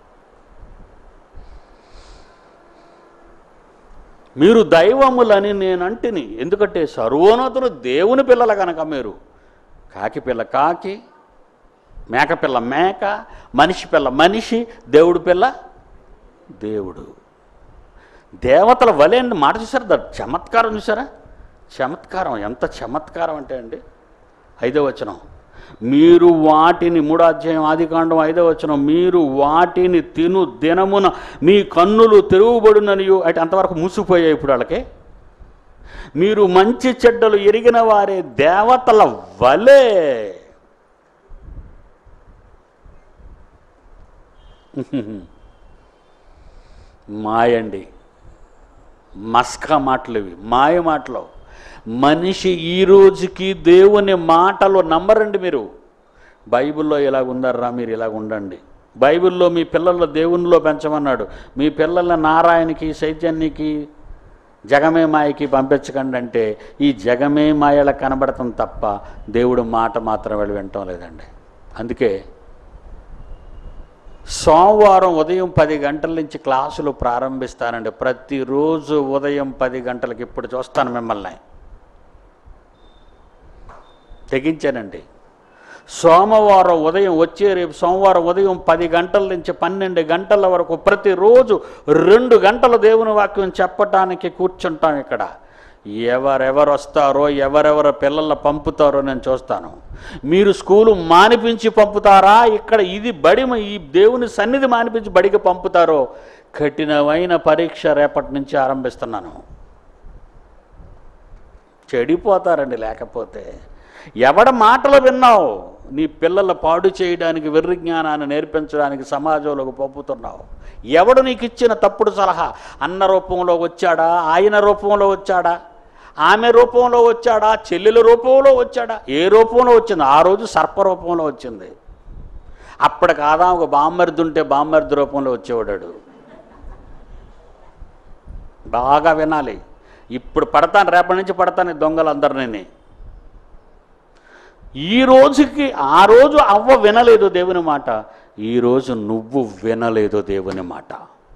మీరు దైవములని నేనంటిని ఎందుకంటే సర్వోన్నతులు దేవుని పిల్లల కనుక మీరు కాకి పిల్ల కాకి మేక పిల్ల మేక మనిషి పిల్ల మనిషి దేవుడు పిల్ల దేవుడు దేవతల వలె అని మాట చూసారా దాని చమత్కారం చూసారా చమత్కారం ఎంత చమత్కారం అంటే అండి ఐదో వచనం మీరు వాటిని మూడో అధ్యాయం ఆదికాండం ఐదో వచనం మీరు వాటిని తిను దినమున మీ కన్నులు తెరుగుబడుననియు అంటే అంతవరకు మూసిపోయాయి ఇప్పుడు వాళ్ళకి మీరు మంచి చెడ్డలు ఎరిగిన వారే దేవతల వలె మాయండి మస్కా మాటలు ఇవి మాయ మాటలు మనిషి ఈ రోజుకి దేవుని మాటలు నమ్మరండి మీరు బైబిల్లో ఇలాగ ఉందర్రా మీరు ఇలాగ ఉండండి బైబిల్లో మీ పిల్లల దేవునిలో పెంచమన్నాడు మీ పిల్లల నారాయణకి చైతన్యకి జగమే మాయకి పంపించకండి అంటే ఈ జగమే మాయల కనబడటం తప్ప దేవుడు మాట మాత్రం వాళ్ళు వినటం లేదండి అందుకే సోమవారం ఉదయం పది గంటల నుంచి క్లాసులు ప్రారంభిస్తానండి ప్రతిరోజు ఉదయం పది గంటలకి ఇప్పుడు చూస్తాను మిమ్మల్ని తెగించానండి సోమవారం ఉదయం వచ్చే రేపు సోమవారం ఉదయం పది గంటల నుంచి పన్నెండు గంటల వరకు ప్రతిరోజు రెండు గంటల దేవుని వాక్యం చెప్పటానికి కూర్చుంటాం ఇక్కడ ఎవరెవరు వస్తారో ఎవరెవరు పిల్లల పంపుతారో నేను చూస్తాను మీరు స్కూలు మానిపించి పంపుతారా ఇక్కడ ఇది బడి ఈ దేవుని సన్నిధి మానిపించి బడికి పంపుతారో కఠినమైన పరీక్ష రేపటి నుంచి ఆరంభిస్తున్నాను చెడిపోతారండి లేకపోతే ఎవడ మాటలు విన్నావు నీ పిల్లల పాడు చేయడానికి వెర్రి జ్ఞానాన్ని నేర్పించడానికి సమాజంలోకి పంపుతున్నావు ఎవడు నీకు ఇచ్చిన తప్పుడు సలహా అన్న రూపంలో వచ్చాడా ఆయన రూపంలో వచ్చాడా ఆమె రూపంలో వచ్చాడా చెల్లెల రూపంలో వచ్చాడా ఏ రూపంలో వచ్చింది ఆ రోజు సర్ప రూపంలో వచ్చింది అప్పటికి ఆదా ఒక బామ్మర్ది ఉంటే బామ్మర్ది రూపంలో వచ్చేవాడాడు బాగా వినాలి ఇప్పుడు పడతాను రేపటి నుంచి పడతాను ఈ దొంగలందరినీ ఈ రోజుకి ఆ రోజు అవ్వ వినలేదు దేవుని మాట ఈ రోజు నువ్వు వినలేదు దేవుని మాట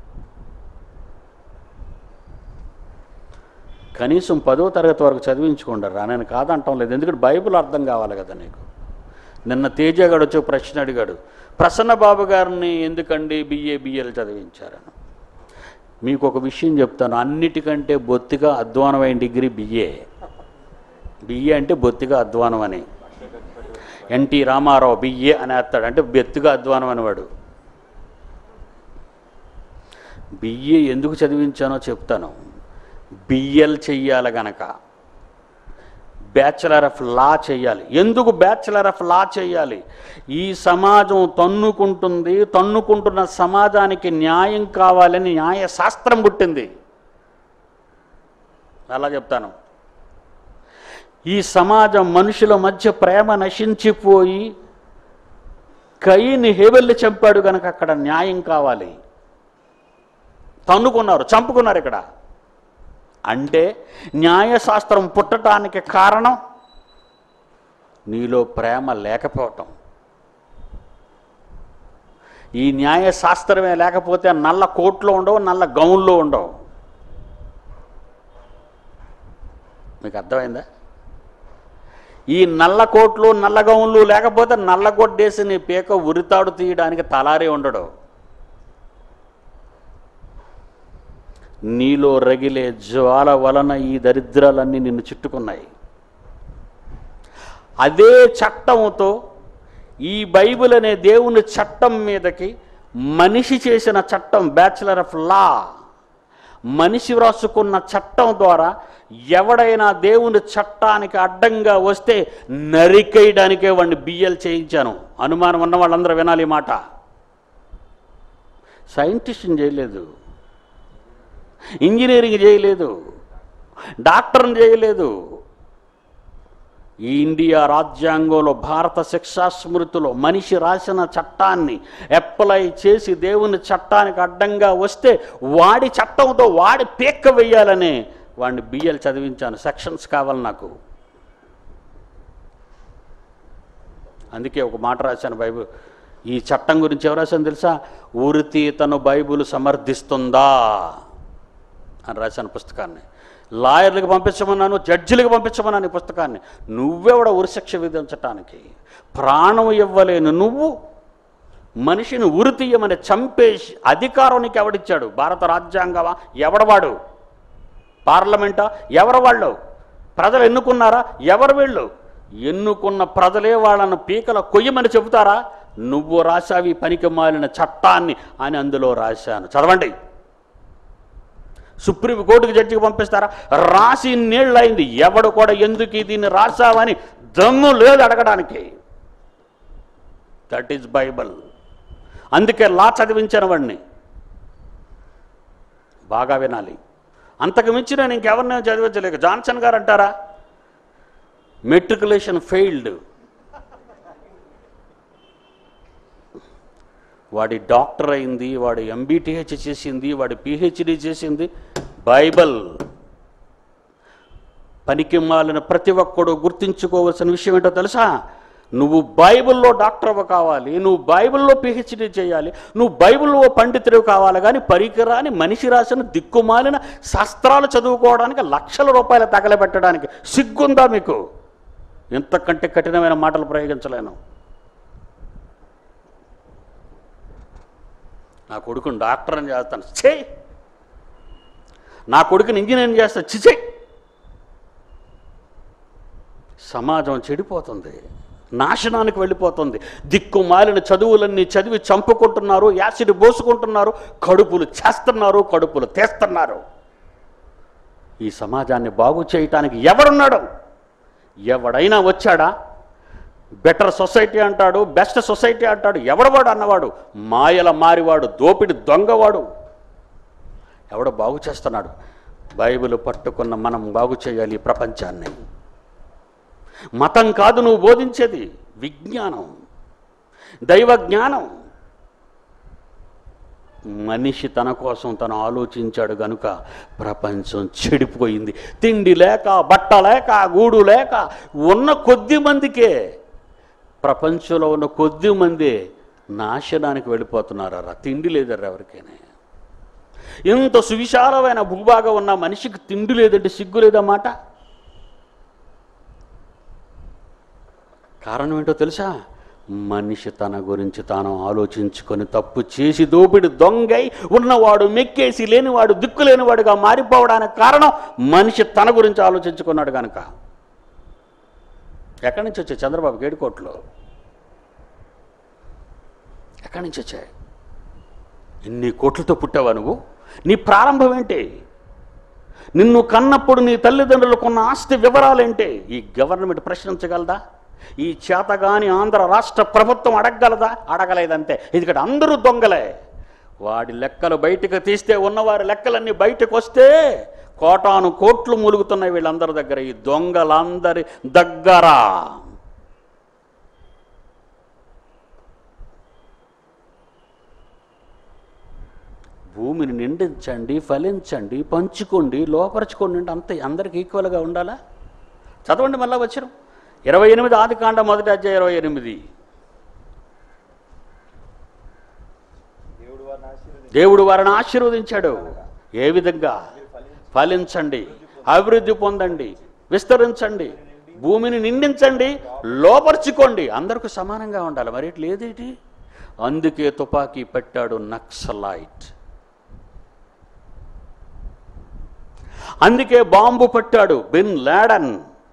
కనీసం పదో తరగతి వరకు చదివించుకుంటారా నేను కాదంటాం లేదు ఎందుకంటే బైబిల్ అర్థం కావాలి కదా నీకు నిన్న తేజగాడు వచ్చి ఒక ప్రశ్న అడిగాడు ప్రసన్న బాబు గారిని ఎందుకండి బిఏ బిఏలు చదివించారని మీకు ఒక విషయం చెప్తాను అన్నిటికంటే బొత్తిగా అధ్వానమైన డిగ్రీ బిఏ బిఏ అంటే బొత్తిగా అధ్వానం అని ఎన్టీ రామారావు బిఏ అని వేస్తాడు అంటే బెత్తుగా అధ్వానం అనేవాడు బిఏ ఎందుకు చదివించానో చెప్తాను బిఎల్ చెయ్యాలి గనక బ్యాచిలర్ ఆఫ్ లా చేయాలి ఎందుకు బ్యాచిలర్ ఆఫ్ లా చేయాలి ఈ సమాజం తన్నుకుంటుంది తన్నుకుంటున్న సమాజానికి న్యాయం కావాలని న్యాయ శాస్త్రం పుట్టింది అలా చెప్తాను ఈ సమాజం మనుషుల మధ్య ప్రేమ నశించిపోయి కయ్యని హేబెల్లి చంపాడు కనుక అక్కడ న్యాయం కావాలి తన్నుకున్నారు చంపుకున్నారు ఇక్కడ అంటే న్యాయశాస్త్రం పుట్టడానికి కారణం నీలో ప్రేమ లేకపోవటం ఈ న్యాయశాస్త్రమే లేకపోతే నల్ల కోట్లో ఉండవు నల్ల గౌన్లో ఉండవు మీకు అర్థమైందా ఈ నల్ల కోట్లు నల్ల గౌన్లు లేకపోతే నల్ల కొట్టేసి నీ పీక ఉరితాడు తీయడానికి తలారే ఉండడు నీలో రగిలే జ్వాల వలన ఈ దరిద్రాలన్నీ నిన్ను చుట్టుకున్నాయి అదే చట్టంతో ఈ బైబిల్ అనే దేవుని చట్టం మీదకి మనిషి చేసిన చట్టం బ్యాచిలర్ ఆఫ్ లా మనిషి వ్రాసుకున్న చట్టం ద్వారా ఎవడైనా దేవుని చట్టానికి అడ్డంగా వస్తే నరికేయడానికే వాడిని బియ్యలు చేయించాను అనుమానం ఉన్న వాళ్ళందరూ వినాలి ఈ మాట సైంటిస్ట్ని చేయలేదు ఇంజనీరింగ్ చేయలేదు డాక్టర్ని చేయలేదు ఈ ఇండియా రాజ్యాంగంలో భారత శిక్షా స్మృతిలో మనిషి రాసిన చట్టాన్ని అప్లై చేసి దేవుని చట్టానికి అడ్డంగా వస్తే వాడి చట్టంతో వాడి పీక్క వేయాలని వాడిని బియ్యలు చదివించాను సెక్షన్స్ కావాలి నాకు అందుకే ఒక మాట రాశాను బైబిల్ ఈ చట్టం గురించి ఎవరు రాశాను తెలుసా ఉరితి తను బైబిల్ సమర్థిస్తుందా అని రాశాను పుస్తకాన్ని లాయర్లకు పంపించమన్నాను జడ్జిలకు పంపించమన్నాను ఈ పుస్తకాన్ని నువ్వెవడ ఉరిశిక్ష విధించటానికి ప్రాణం ఇవ్వలేను నువ్వు మనిషిని ఉరి తీయమని చంపేసి అధికారం నీకు ఎవడిచ్చాడు భారత రాజ్యాంగమా ఎవడవాడు పార్లమెంటా ఎవరు వాళ్ళు ప్రజలు ఎన్నుకున్నారా ఎవరు వీళ్ళు ఎన్నుకున్న ప్రజలే వాళ్ళను పీకల కొయ్యమని చెబుతారా నువ్వు రాశావి పనికి మాలిన చట్టాన్ని అని అందులో రాశాను చదవండి సుప్రీం కోర్టుకి జడ్జికి పంపిస్తారా రాసి నీళ్ళైంది ఎవడు కూడా ఎందుకు దీన్ని రాసావని దమ్ము లేదు అడగడానికి దట్ ఈజ్ బైబల్ అందుకే లా చదివించిన వాడిని బాగా వినాలి అంతకు మించి నేను ఇంకెవరిని చదివించలేక జాన్సన్ గారు అంటారా మెట్రికులేషన్ ఫెయిల్డ్ వాడి డాక్టర్ అయింది వాడు ఎంబీటీహెచ్ చేసింది వాడి పిహెచ్డి చేసింది బైబల్ పనికి మాలిన ప్రతి ఒక్కడు గుర్తించుకోవాల్సిన విషయం ఏంటో తెలుసా నువ్వు బైబిల్లో డాక్టర్ కావాలి నువ్వు బైబిల్లో పిహెచ్డి చేయాలి నువ్వు బైబిల్లో పండితుడు కావాలి కానీ పరికరాని మనిషి రాసిన దిక్కుమాలిన శాస్త్రాలు చదువుకోవడానికి లక్షల రూపాయలు తగలబెట్టడానికి సిగ్గుందా మీకు ఇంతకంటే కఠినమైన మాటలు ప్రయోగించలేను నా కొడుకుని డాక్టర్ అని చేస్తాను చే నా కొడుకుని ఇంజనీరింగ్ చేస్తా చిచే సమాజం చెడిపోతుంది నాశనానికి వెళ్ళిపోతుంది దిక్కుమాలిన చదువులన్నీ చదివి చంపుకుంటున్నారు యాసిడ్ పోసుకుంటున్నారు కడుపులు చేస్తున్నారు కడుపులు తీస్తున్నారు ఈ సమాజాన్ని బాగు చేయటానికి ఎవడున్నాడు ఎవడైనా వచ్చాడా బెటర్ సొసైటీ అంటాడు బెస్ట్ సొసైటీ అంటాడు ఎవడవాడు అన్నవాడు మాయల మారివాడు దోపిడి దొంగవాడు ఎవడు బాగు చేస్తున్నాడు బైబిల్ పట్టుకున్న మనం బాగు చేయాలి ఈ ప్రపంచాన్ని మతం కాదు నువ్వు బోధించేది విజ్ఞానం దైవ జ్ఞానం మనిషి తన కోసం తను ఆలోచించాడు గనుక ప్రపంచం చెడిపోయింది తిండి లేక బట్ట లేక గూడు లేక ఉన్న కొద్ది మందికే ప్రపంచంలో ఉన్న కొద్ది మంది నాశనానికి వెళ్ళిపోతున్నారా తిండి లేదరా ఎవరికైనా ఇంత సువిశాలమైన భూభాగం ఉన్న మనిషికి తిండి లేదంటే సిగ్గు లేదన్నమాట కారణం ఏంటో తెలుసా మనిషి తన గురించి తాను ఆలోచించుకొని తప్పు చేసి దోపిడి దొంగై ఉన్నవాడు మెక్కేసి లేనివాడు దిక్కు లేనివాడుగా మారిపోవడానికి కారణం మనిషి తన గురించి ఆలోచించుకున్నాడు కనుక ఎక్కడి నుంచి వచ్చాయి చంద్రబాబు గేడుకోట్లో ఎక్కడి నుంచి వచ్చాయి ఇన్ని కోట్లతో పుట్టావా నువ్వు నీ ప్రారంభం ఏంటి నిన్ను కన్నప్పుడు నీ తల్లిదండ్రులకు ఉన్న ఆస్తి వివరాలేంటి ఈ గవర్నమెంట్ ప్రశ్నించగలదా ఈ చేతగాని ఆంధ్ర రాష్ట్ర ప్రభుత్వం అడగగలదా అడగలేదంతే ఎందుకంటే అందరూ దొంగలే వాడి లెక్కలు బయటకు తీస్తే ఉన్నవారి లెక్కలన్నీ బయటకు వస్తే కోటాను కోట్లు మూలుగుతున్నాయి వీళ్ళందరి దగ్గర ఈ దొంగలందరి దగ్గర భూమిని నిండించండి ఫలించండి పంచుకోండి లోపరచుకోండి అంటే అంత అందరికి ఈక్వల్గా ఉండాలా చదవండి మళ్ళా వచ్చిన ఇరవై ఎనిమిది ఆది కాండ మొదటి అధ్యాయ ఇరవై ఎనిమిది దేవుడు వారిని ఆశీర్వదించి దేవుడు వారిని ఆశీర్వదించాడు ఏ విధంగా ఫలించండి అభివృద్ధి పొందండి విస్తరించండి భూమిని నిండించండి లోపరుచుకోండి అందరికి సమానంగా ఉండాలి మరి ఇట్లా ఏదేటి అందుకే తుపాకీ పెట్టాడు నక్సలైట్ అందుకే బాంబు పట్టాడు బిన్ లాడన్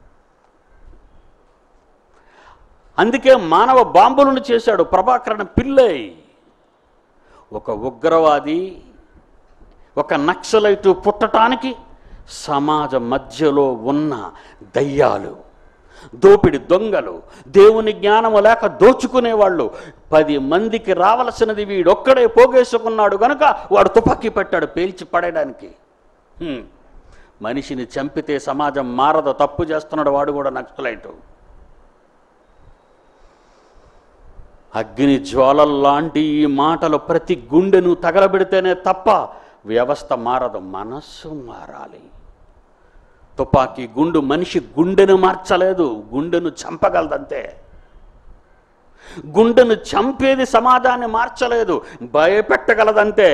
అందుకే మానవ బాంబులను చేశాడు ప్రభాకరణ పిల్లై ఒక ఉగ్రవాది ఒక నక్సలైటు పుట్టటానికి సమాజ మధ్యలో ఉన్న దయ్యాలు దోపిడి దొంగలు దేవుని జ్ఞానము లేక దోచుకునేవాళ్ళు పది మందికి రావలసినది వీడొక్కడే పోగేసుకున్నాడు గనుక వాడు తుపాకీ పెట్టాడు పేల్చి పడేయడానికి హ్మ్. మనిషిని చంపితే సమాజం మారదు తప్పు చేస్తున్నాడు వాడు కూడా నక్సలైటు అగ్ని జ్వాలల్లాంటి ఈ మాటలు ప్రతి గుండెను తగలబెడితేనే తప్ప వ్యవస్థ మారదు మనస్సు మారాలి తుపాకీ గుండు మనిషి గుండెను మార్చలేదు గుండెను చంపగలదంతే గుండెను చంపేది సమాజాన్ని మార్చలేదు భయపెట్టగలదంతే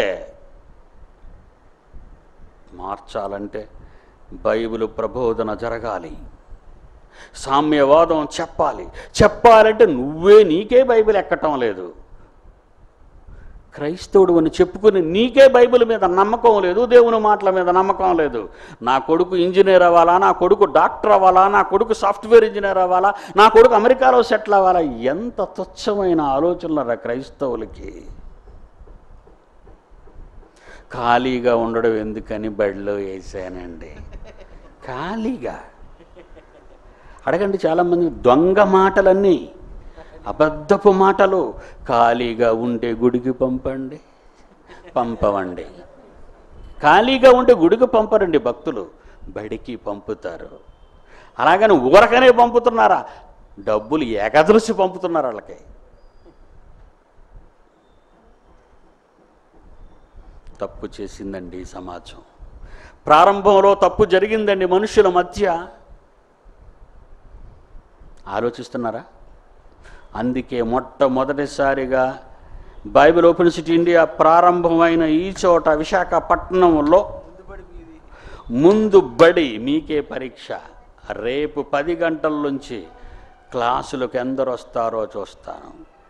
మార్చాలంటే బైబిల్ ప్రబోధన జరగాలి సామ్యవాదం చెప్పాలి చెప్పాలంటే నువ్వే నీకే బైబిల్ ఎక్కటం లేదు క్రైస్తవుడు అని చెప్పుకుని నీకే బైబిల్ మీద నమ్మకం లేదు దేవుని మాటల మీద నమ్మకం లేదు నా కొడుకు ఇంజనీర్ అవ్వాలా నా కొడుకు డాక్టర్ అవ్వాలా నా కొడుకు సాఫ్ట్వేర్ ఇంజనీర్ అవ్వాలా నా కొడుకు అమెరికాలో సెటిల్ అవ్వాలా ఎంత తుచ్చమైన ఆలోచనలు క్రైస్తవులకి ఖాళీగా ఉండడం ఎందుకని బడిలో వేసానండి ఖాళీగా అడగండి చాలామంది దొంగ మాటలన్నీ అబద్ధపు మాటలు ఖాళీగా ఉంటే గుడికి పంపండి పంపవండి ఖాళీగా ఉంటే గుడికి పంపరండి భక్తులు బడికి పంపుతారు అలాగని ఊరకనే పంపుతున్నారా డబ్బులు ఎగదృసి పంపుతున్నారు వాళ్ళకి తప్పు చేసిందండి ఈ సమాజం ప్రారంభంలో తప్పు జరిగిందండి మనుషుల మధ్య ఆలోచిస్తున్నారా అందుకే మొట్టమొదటిసారిగా బైబిల్ ఓపెన్ సిటీ ఇండియా ప్రారంభమైన ఈ చోట విశాఖపట్నంలో ముందుబడి మీది ముందు బడి మీకే పరీక్ష రేపు పది గంటల నుంచి క్లాసులకు ఎందరు వస్తారో చూస్తాను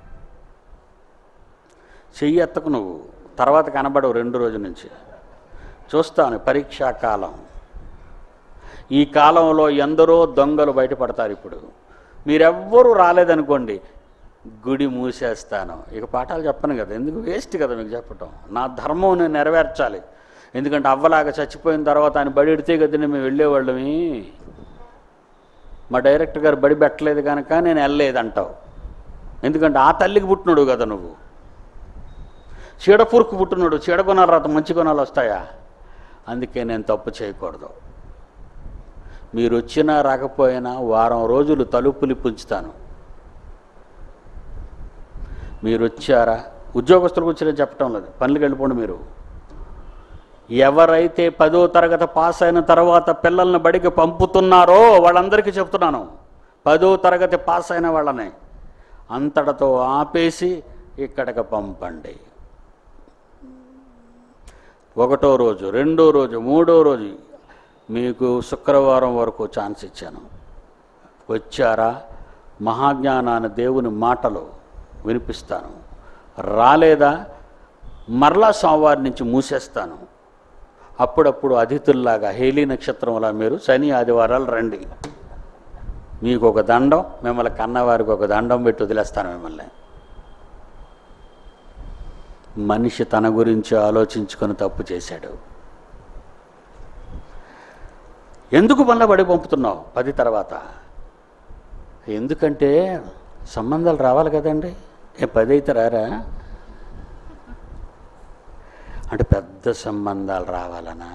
చెయ్యి ఎత్తకు నువ్వు తర్వాత కనబడవు రెండు రోజుల నుంచి చూస్తాను పరీక్షా కాలం ఈ కాలంలో ఎందరో దొంగలు బయటపడతారు ఇప్పుడు మీరెవ్వరూ రాలేదనుకోండి గుడి మూసేస్తాను ఇక పాఠాలు చెప్పను కదా ఎందుకు వేస్ట్ కదా మీకు చెప్పటం నా ధర్మం నేను నెరవేర్చాలి ఎందుకంటే అవ్వలాగా చచ్చిపోయిన తర్వాత ఆయన బడి ఎడితే కదా మేము వెళ్ళేవాళ్ళమి మా డైరెక్టర్ గారు బడి పెట్టలేదు కనుక నేను వెళ్ళలేదు అంటావు ఎందుకంటే ఆ తల్లికి పుట్టినాడు కదా నువ్వు చీడపూరుకు పుట్టినాడు చీడ కొనాలి రాత మంచి కొనాలు వస్తాయా అందుకే నేను తప్పు చేయకూడదు మీరు వచ్చినా రాకపోయినా వారం రోజులు తలుపులు పుంచుతాను మీరు వచ్చారా ఉద్యోగస్తులకు వచ్చినా చెప్పటం లేదు పనులకు వెళ్ళిపోండి మీరు ఎవరైతే పదో తరగతి పాస్ అయిన తర్వాత పిల్లల్ని బడికి పంపుతున్నారో వాళ్ళందరికీ చెప్తున్నాను పదో తరగతి పాస్ అయిన వాళ్ళని అంతటితో ఆపేసి ఇక్కడికి పంపండి ఒకటో రోజు రెండో రోజు మూడో రోజు మీకు శుక్రవారం వరకు ఛాన్స్ ఇచ్చాను వచ్చారా మహాజ్ఞానాన్ని దేవుని మాటలు వినిపిస్తాను రాలేదా మరలా సోమవారం నుంచి మూసేస్తాను అప్పుడప్పుడు అతిథుల్లాగా హేలీ నక్షత్రంలా మీరు శని ఆదివారాలు రండి మీకు ఒక దండం మిమ్మల్ని కన్నవారికి ఒక దండం పెట్టి వదిలేస్తాను మిమ్మల్ని మనిషి తన గురించి ఆలోచించుకొని తప్పు చేశాడు ఎందుకు మళ్ళా బడి పంపుతున్నావు పది తర్వాత ఎందుకంటే సంబంధాలు రావాలి కదండి ఏ పది అయితే రారా అంటే పెద్ద సంబంధాలు రావాలనా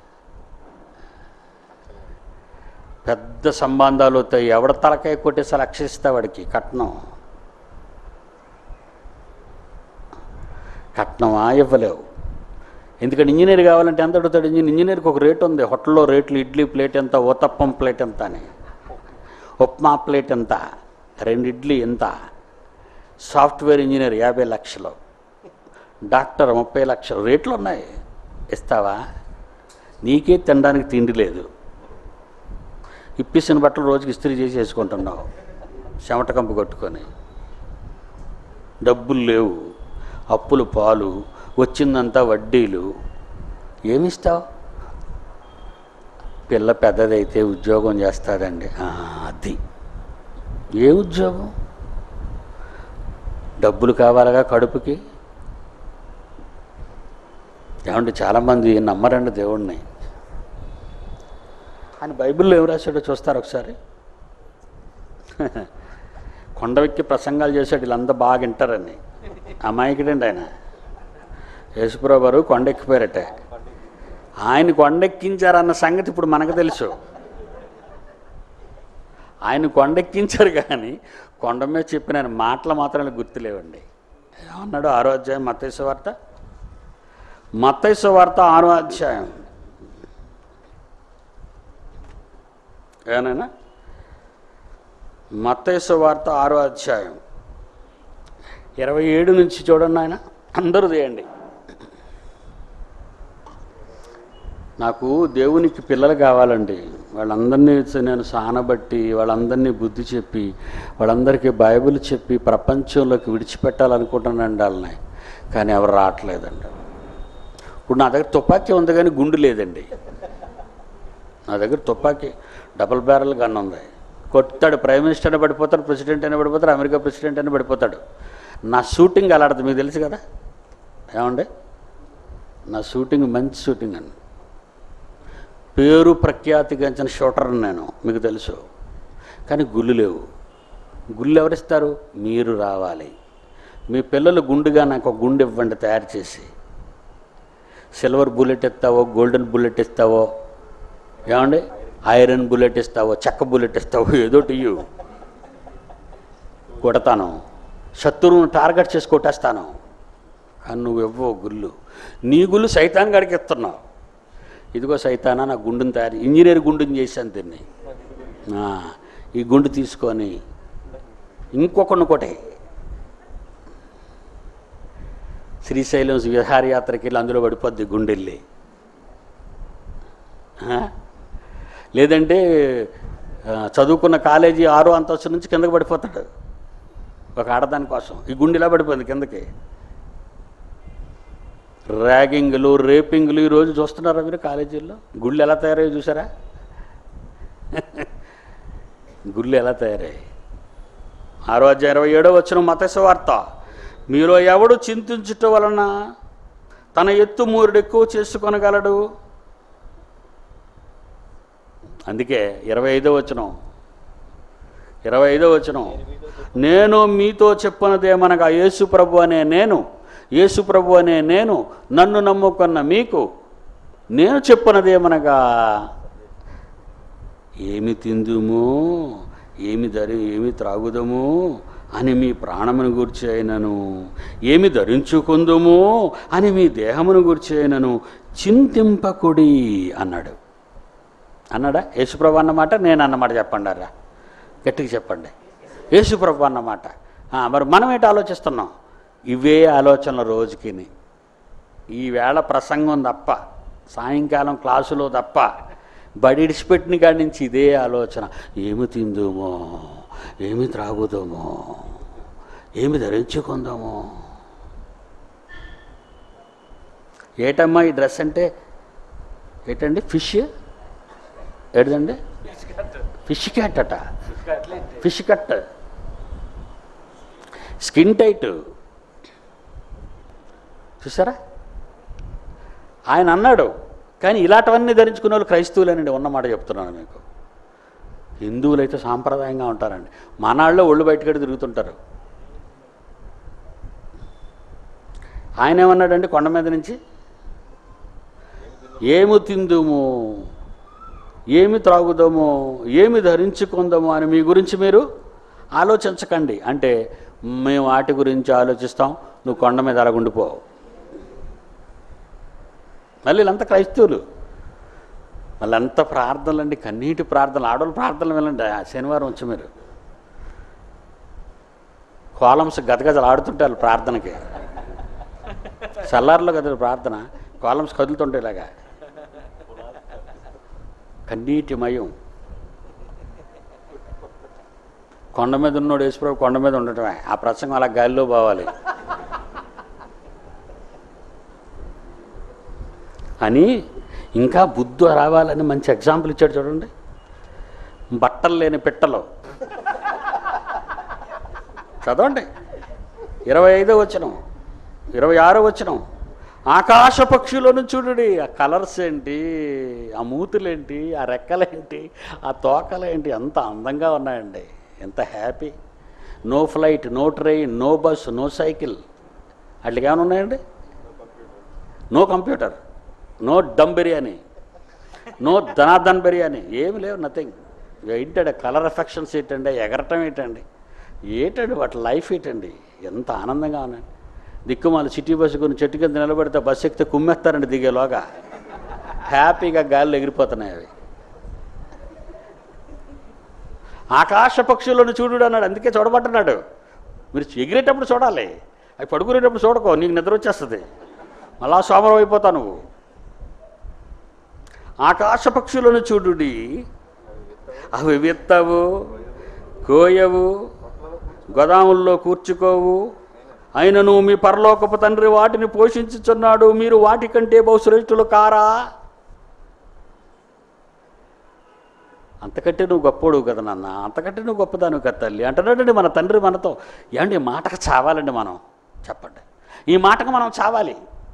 పెద్ద సంబంధాలు వస్తాయి ఎవడ తలకాయ కొట్టేసి లక్షిస్తా వాడికి కట్నం కట్నమా ఇవ్వలేవు ఎందుకంటే ఇంజనీర్ కావాలంటే ఎంత అడుగుతాడు ఇంజనీర్ ఇంజనీర్కి ఒక రేట్ ఉంది హోటల్లో రేట్లు ఇడ్లీ ప్లేట్ ఎంత ఊతప్పం ప్లేట్ ఎంత అని ఉప్మా ప్లేట్ ఎంత రెండు ఇడ్లీ ఎంత సాఫ్ట్వేర్ ఇంజనీర్ యాభై లక్షలు డాక్టర్ ముప్పై లక్షలు రేట్లు ఉన్నాయి ఇస్తావా నీకే తినడానికి తిండి లేదు ఇప్పిసిన బట్టలు రోజుకి ఇస్త్రీ చేసి వేసుకుంటున్నావు చెమట కంపు కొట్టుకొని డబ్బులు లేవు అప్పులు పాలు వచ్చిందంతా వడ్డీలు ఏమిస్తావు పిల్ల పెద్దదైతే ఉద్యోగం చేస్తాదండి ఆ, అది ఏ ఉద్యోగం డబ్బులు కావాలగా కడుపుకి ఏమంటే చాలామంది నమ్మరండి దేవుణ్ణి ఆయన బైబిల్లో ఏం రాశాడో చూస్తారు ఒకసారి కొండవెక్కి ప్రసంగాలు చేశాడు వీళ్ళంతా బాగా వింటారని అమాయకుడండి ఆయన యేసుప్రభు గారు కొండెక్కిపోయారట ఆయన కొండెక్కించారన్న సంగతి ఇప్పుడు మనకు తెలుసు ఆయన కొండెక్కించారు కానీ కొండ మీద చెప్పిన ఆయన మాటలు మాత్రమే గుర్తులేవండి ఏమన్నాడు ఆరో అధ్యాయం మత్తైసు వార్త మత్తైసు వార్త ఆరో అధ్యాయం ఏనైనా మత్తైసు వార్త ఆరో అధ్యాయం ఇరవై ఏడు నుంచి చూడండి ఆయన అందరూ తీయండి నాకు దేవునికి పిల్లలు కావాలండి వాళ్ళందరినీ నేను సానబట్టి వాళ్ళందరినీ బుద్ధి చెప్పి వాళ్ళందరికీ బైబిల్ చెప్పి ప్రపంచంలోకి విడిచిపెట్టాలనుకుంటున్నానండి వాళ్ళని కానీ ఎవరు రావట్లేదండి ఇప్పుడు నా దగ్గర తుపాకీ ఉంది కానీ గుండు లేదండి నా దగ్గర తుపాకీ డబుల్ బ్యారల్ గన్ ఉంది కొట్టాడు ప్రైమ్ మినిస్టర్ అయినా పడిపోతాడు ప్రెసిడెంట్ అయినా పడిపోతాడు అమెరికా ప్రెసిడెంట్ అయినా పడిపోతాడు నా షూటింగ్ అలాంటిది మీకు తెలుసు కదా ఏమండి నా షూటింగ్ మంచి షూటింగ్ అండి పేరు ప్రఖ్యాతిగాంచిన షూటర్ నేను మీకు తెలుసు కానీ గుళ్ళు లేవు గుళ్ళు ఎవరిస్తారు మీరు రావాలి మీ పిల్లలు గుండుగా నాకు ఒక గుండు ఇవ్వండి తయారు చేసి సిల్వర్ బుల్లెట్ ఇస్తావో గోల్డెన్ బుల్లెట్ ఇస్తావో ఏమండి ఐరన్ బుల్లెట్ ఇస్తావో చెక్క బుల్లెట్ ఇస్తావో ఏదోటి ఇయ్యు కొడతాను శత్రువును టార్గెట్ చేసి కొట్టేస్తాను కానీ నువ్వు ఇవ్వవు గుళ్ళు నీ గుళ్ళు సైతాన్ గడికి ఇస్తున్నావు ఇదిగో సైతానా నా గుండుని తయారు ఇంజనీర్ గుండుని చేశాను దీన్ని ఆ, ఈ గుండు తీసుకొని ఇంకొకరిని కొట్టే శ్రీశైలం విహారయాత్రకి వెళ్ళి అందులో పడిపోద్ది గుండెల్లి ఆ? లేదంటే ఆ, చదువుకున్న కాలేజీ ఆరో అంతస్తు నుంచి కిందకి పడిపోతాడు ఒక ఆడదాని కోసం ఈ గుండెలా పడిపోయింది కిందకి ర్యాగింగ్లు రేపింగ్లు ఈరోజు చూస్తున్నారా మీరు కాలేజీల్లో గుళ్ళు ఎలా తయారయ్యో చూసారా గుళ్ళు ఎలా తయారయ్యాయి ఆరో అధ్యాయం ఇరవై ఏడో వచ్చిన మతస్సు వార్త మీలో ఎవడు చింతించుట వలన తన ఎత్తు మూరుడు ఎక్కువ చేసుకొనగలడు అందుకే ఇరవై ఐదో వచనం ఇరవై ఐదో వచనం నేను మీతో చెప్పినదేమనగా యేసు ప్రభు అనే నేను యేసు ప్రభు అనే నేను నన్ను నమ్ముకున్న మీకు నేను చెప్పినదేమనగా ఏమి తిందుము ఏమి ధరి ఏమి త్రాగుదము అని మీ ప్రాణమును గూర్చి అయినను ఏమి ధరించుకుందుము అని మీ దేహమును గూర్చి అయినను చింతింపకుడి అన్నాడు అన్నాడా యేసుప్రభు అన్నమాట నేను అన్నమాట చెప్పండి రా గట్టిగా చెప్పండి యేసుప్రభు అన్నమాట ఆ, మరి మనం ఏంటి ఆలోచిస్తున్నాం ఇవే ఆలోచనలు రోజుకి ఈ వేళ ప్రసంగం తప్ప సాయంకాలం క్లాసులో తప్ప బడి ఇడిచిపెట్టిన కాడి నుంచి ఇదే ఆలోచన ఏమి తిందుమో ఏమి త్రాగుదామో ఏమి ధరించుకుందామో ఏటమ్మా ఈ డ్రెస్ అంటే ఏంటండి ఫిష్ ఏంటండి ఫిష్ క్యాట్ అట ఫిష్ కట్ స్కిన్ టైట్ చూసారా ఆయన అన్నాడు కానీ ఇలాంటివన్నీ ధరించుకునే వాళ్ళు క్రైస్తవులేనండి ఉన్నమాట చెప్తున్నాను మీకు హిందువులు అయితే సాంప్రదాయంగా ఉంటారండి మనాళ్ళలో ఒళ్ళు బయటకెళ్ళి తిరుగుతుంటారు ఆయన ఏమన్నాడండి కొండ మీద నుంచి ఏమి తిందుము ఏమి త్రాగుదాము ఏమి ధరించుకుందాము అని మీ గురించి మీరు ఆలోచించకండి అంటే మేము వాటి గురించి ఆలోచిస్తాం నువ్వు కొండ మీద అలాగుండిపో మళ్ళీ వీళ్ళంతా క్రైస్తవులు మళ్ళీ అంత ప్రార్థనలు అండి కన్నీటి ప్రార్థనలు ఆడవాళ్ళు ప్రార్థనలు వెళ్ళండి ఆ శనివారం వచ్చి మీరు కోలమ్స్ గదగదలు ఆడుతుంటారు ప్రార్థనకి సల్లార్లో కదా ప్రార్థన కాలమ్స్ కదులుతుంటాయి ఇలాగా కన్నీటి మయం కొండ మీద ఉన్నోడు యేసుప్రభు కొండ మీద ఉండటమే ఆ ప్రసంగం అలా గాలిలో పోవాలి అని ఇంకా బుద్ధు రావాలని మంచి ఎగ్జాంపుల్ ఇచ్చాడు చూడండి బట్టలు లేని పిట్టలు చదవండి ఇరవై ఐదో వచ్చినం ఇరవై ఆరో వచ్చినం ఆకాశ పక్షులను చూడుడి ఆ కలర్స్ ఏంటి ఆ మూతులేంటి ఆ రెక్కలేంటి ఆ తోకలేంటి ఎంత అందంగా ఉన్నాయండి ఎంత happy no flight no train no bus no cycle అట్లా ఏమైనా ఉన్నాయండి no computer no dum biryani no dhanadhan biryani ఏమి లేవు నథింగ్ ఏంటండి కలర్ ఎఫెక్షన్స్ ఏంటండి ఎగరటం ఏంటండి ఏంటండి వాటి లైఫ్ ఏంటండి ఎంత ఆనందంగా ఉన్నాయండి దిక్కుమాల సిటీ బస్సు కొన్ని చెట్టు కింద నిలబడితే బస్సు ఎక్కితే కుమ్మేస్తారండి దిగేలోగా హ్యాపీగా గాలిలో ఎగిరిపోతున్నాయి అవి ఆకాశ పక్షులను చూడు అన్నాడు అందుకే చూడబట్టున్నాడు మీరు ఎగిరేటప్పుడు చూడాలి అవి పడుకునేటప్పుడు చూడకో నీకు నిద్ర వచ్చేస్తుంది మళ్ళా సోమరం అయిపోతావు నువ్వు ఆకాశ పక్షులను చూడుడి అవి విత్తవు కోయవు గోదాముల్లో కూర్చుకోవు అయినను మీ పరలోకపు తండ్రి వాటిని పోషించుచున్నాడు మీరు వాటి కంటే బహుశ్రేష్ఠులు కారా అంతకంటే నువ్వు గొప్పోడు కదా నాన్న అంతకంటే నువ్వు గొప్పదాను కదా తల్లి అంటున్నాడండి మన తండ్రి మనతో ఏమండి ఈ మాటకు చావాలండి మనం చెప్పండి ఈ మాటకు మనం చావాలి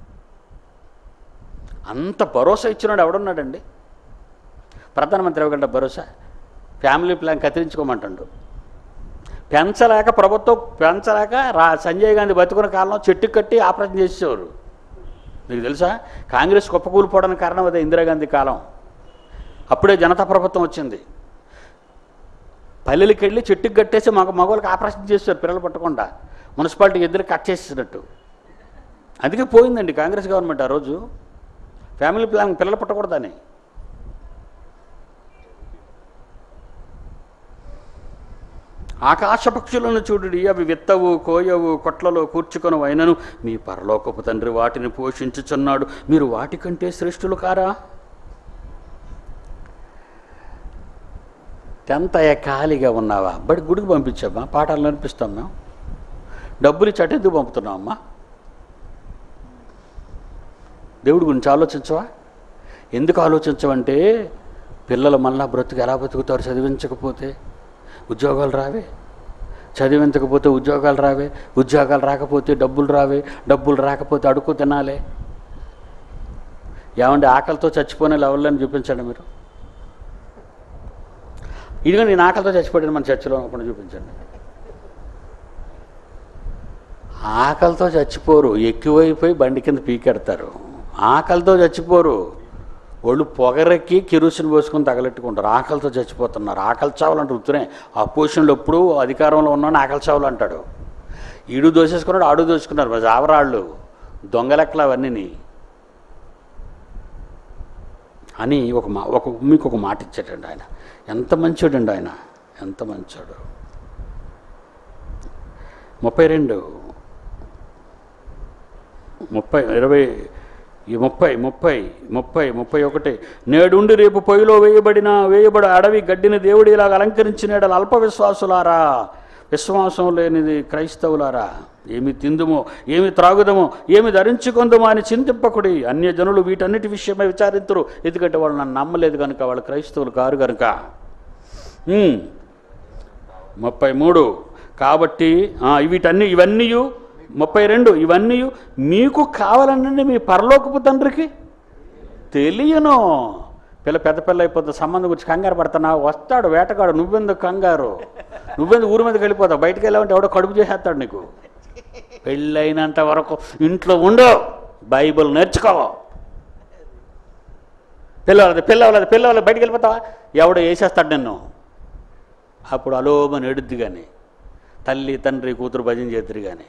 అంత భరోసా ఇచ్చినాడు ఎవడున్నాడండి ప్రధానమంత్రి ఇవ్వగలట భరోసా ఫ్యామిలీ ప్లాన్ కత్తిరించుకోమంటాడు పెంచలేక ప్రభుత్వం పెంచలేక రా సంజయ్ గాంధీ బతుకున్న కాలంలో చెట్టు కట్టి ఆపరేషన్ చేసేవారు మీకు తెలుసా కాంగ్రెస్ కుప్పకూలిపోవడానికి కారణం అదే ఇందిరాగాంధీ కాలం అప్పుడే జనతా ప్రభుత్వం వచ్చింది పల్లెలకి వెళ్ళి చెట్టుకి కట్టేసి మగ మగవాళ్ళకి ఆపరేషన్ చేశారు పిల్లలు పట్టకుండా మున్సిపాలిటీ ఇద్దరు కట్ చేసేసినట్టు అందుకే పోయిందండి కాంగ్రెస్ గవర్నమెంట్ ఆ రోజు ఫ్యామిలీ ప్లాన్ పిల్లలు పుట్టకూడదని ఆకాశ పక్షులను చూడుడి అవి విత్తవు కోయవు కొట్లలో కూర్చుకొని అయినను మీ పరలోకపు తండ్రి వాటిని పోషించుచున్నాడు మీరు వాటికంటే శ్రేష్ఠులు కారా టెన్త్ అయ్యా ఖాళీగా ఉన్నావా బడి గుడికి పంపించామా పాఠాలు నేర్పిస్తాం మేము డబ్బులు ఇచ్చి అటు ఎందుకు పంపుతున్నామమ్మా దేవుడి గురించి ఆలోచించవా ఎందుకు ఆలోచించవంటే పిల్లలు మళ్ళా బ్రతుకు ఎలా బ్రతుకుతారు చదివించకపోతే ఉద్యోగాలు రావే చదివించకపోతే ఉద్యోగాలు రావే ఉద్యోగాలు రాకపోతే డబ్బులు రావే డబ్బులు రాకపోతే అడుగు తినాలే ఏమండి ఆకలితో చచ్చిపోయిన లెవెల్ని చూపించండి మీరు ఇదిగో నేను ఆకలితో చచ్చిపోయాను మన చర్చిలో ఒకటి చూపించండి ఆకలితో చచ్చిపోరు ఎక్కువైపోయి బండి కింద పీకెడతారు ఆకలితో చచ్చిపోరు ఒళ్ళు పొగరెక్కి కిరోసిన్ పోసుకొని తగలెట్టుకుంటారు ఆకలితో చచ్చిపోతున్నారు ఆకలి చావులు ఉత్తరే అపోజిషన్లో ఎప్పుడు అధికారంలో ఉన్నాను ఆకలి చావులు అంటాడు ఈడు దోసేసుకున్నాడు ఆడు దోసుకున్నారు మరి జావరాళ్ళు దొంగలెక్కలు అవన్నీ అని ఒక మా ఒక మీకు ఒక మాట ఇచ్చాడండి ఆయన ఎంత మంచోడండి ఆయన ఎంత మంచోడు ముప్పై రెండు ముప్పై ఇరవై ఈ ముప్పై ముప్పై ముప్పై ముప్పై ఒకటి నేడుండి రేపు పొయ్యిలో వేయబడిన వేయబడి అడవి గడ్డిని దేవుడి ఇలాగ అలంకరించినాడు అల్ప విశ్వాసులారా విశ్వాసం లేనిది క్రైస్తవులారా ఏమి తిందుమో ఏమి త్రాగుదమో ఏమి ధరించుకుందామో అని చింతింపకుడి అన్యజనులు వీటన్నిటి విషయమై విచారించరు ఎందుకంటే వాళ్ళు నన్ను నమ్మలేదు కనుక వాళ్ళు క్రైస్తవులు కారు కనుక ఉమ్. ముప్పై మూడు కాబట్టి ఆ, వీటన్ని ఇవన్నీ ముప్పై రెండు ఇవన్నీ మీకు కావాలనండి మీ పరలోకపు తండ్రికి తెలియను పిల్ల పెద్ద పిల్ల అయిపోతుంది సంబంధం గురించి కంగారు పడుతున్నా వస్తాడు వేటగాడు నువ్వెందుకు కంగారు నువ్వెందుకు ఊరి మీదకి వెళ్ళిపోతావు బయటికి వెళ్ళావంటే ఎవడో కడుపు చేసేస్తాడు నీకు పెళ్ళైనంత వరకు ఇంట్లో ఉండు బైబిల్ నేర్చుకో పిల్లవలది పిల్లవలది పిల్లవలది బయటికి వెళ్ళిపోతావా ఎవడో వేసేస్తాడు నిన్ను అప్పుడు అలోమని ఎడుద్ది కానీ తల్లి తండ్రి కూతురు భజన చేద్దరు కానీ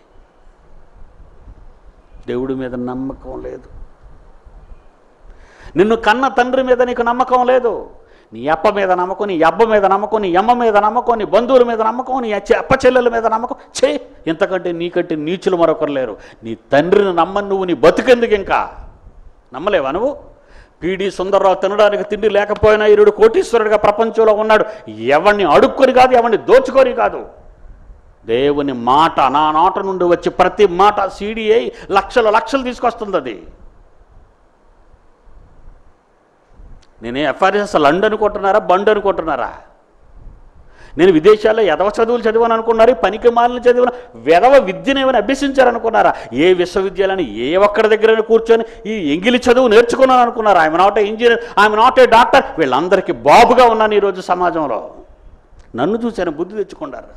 దేవుడి మీద నమ్మకం లేదు నిన్ను కన్న తండ్రి మీద నీకు నమ్మకం లేదు నీ అప్ప మీద నమ్మకం నీ అబ్బ మీద నమ్మకం నీ అమ్మ మీద నమ్మకం నీ బంధువుల మీద నమ్మకం నీ అచ్చ- అప్ప చెల్లెల మీద నమ్మకం చే ఇంతకంటే నీకంటే నీచులు మరొకరు లేరు నీ తండ్రిని నమ్మని నువ్వు నీ బతుకెందుకు ఇంకా నమ్మలేవా నువ్వు పీడి సుందరరావు తినడానికి తిండి లేకపోయినా ఈరుడు కోటీశ్వరుడిగా ప్రపంచంలో ఉన్నాడు ఎవరిని అడుక్కొని కాదు ఎవరిని దోచుకొని కాదు దేవుని మాట నా నాట నుండి వచ్చి ప్రతి మాట సీడీ అయి లక్షల లక్షలు తీసుకొస్తుంది అది నేనే ఎఫ్ఆర్ఎస్ లండ్ అనుకుంటున్నారా బండ్ అనుకుంటున్నారా నేను విదేశాల్లో ఎదవ చదువులు చదివాను అనుకున్నారు పనికి మాలిన చదివిన వెదవ విద్యను ఏమైనా అభ్యసించారనుకున్నారా ఏ విశ్వవిద్యాలయం ఏ ఒక్కడి దగ్గర కూర్చొని ఈ ఎంగిలి చదువు నేర్చుకున్నాను అనుకున్నారా I'm not a engineer I'm not a doctor వీళ్ళందరికీ బాబుగా ఉన్నాను ఈరోజు సమాజంలో నన్ను చూశాను బుద్ధి తెచ్చుకున్నారు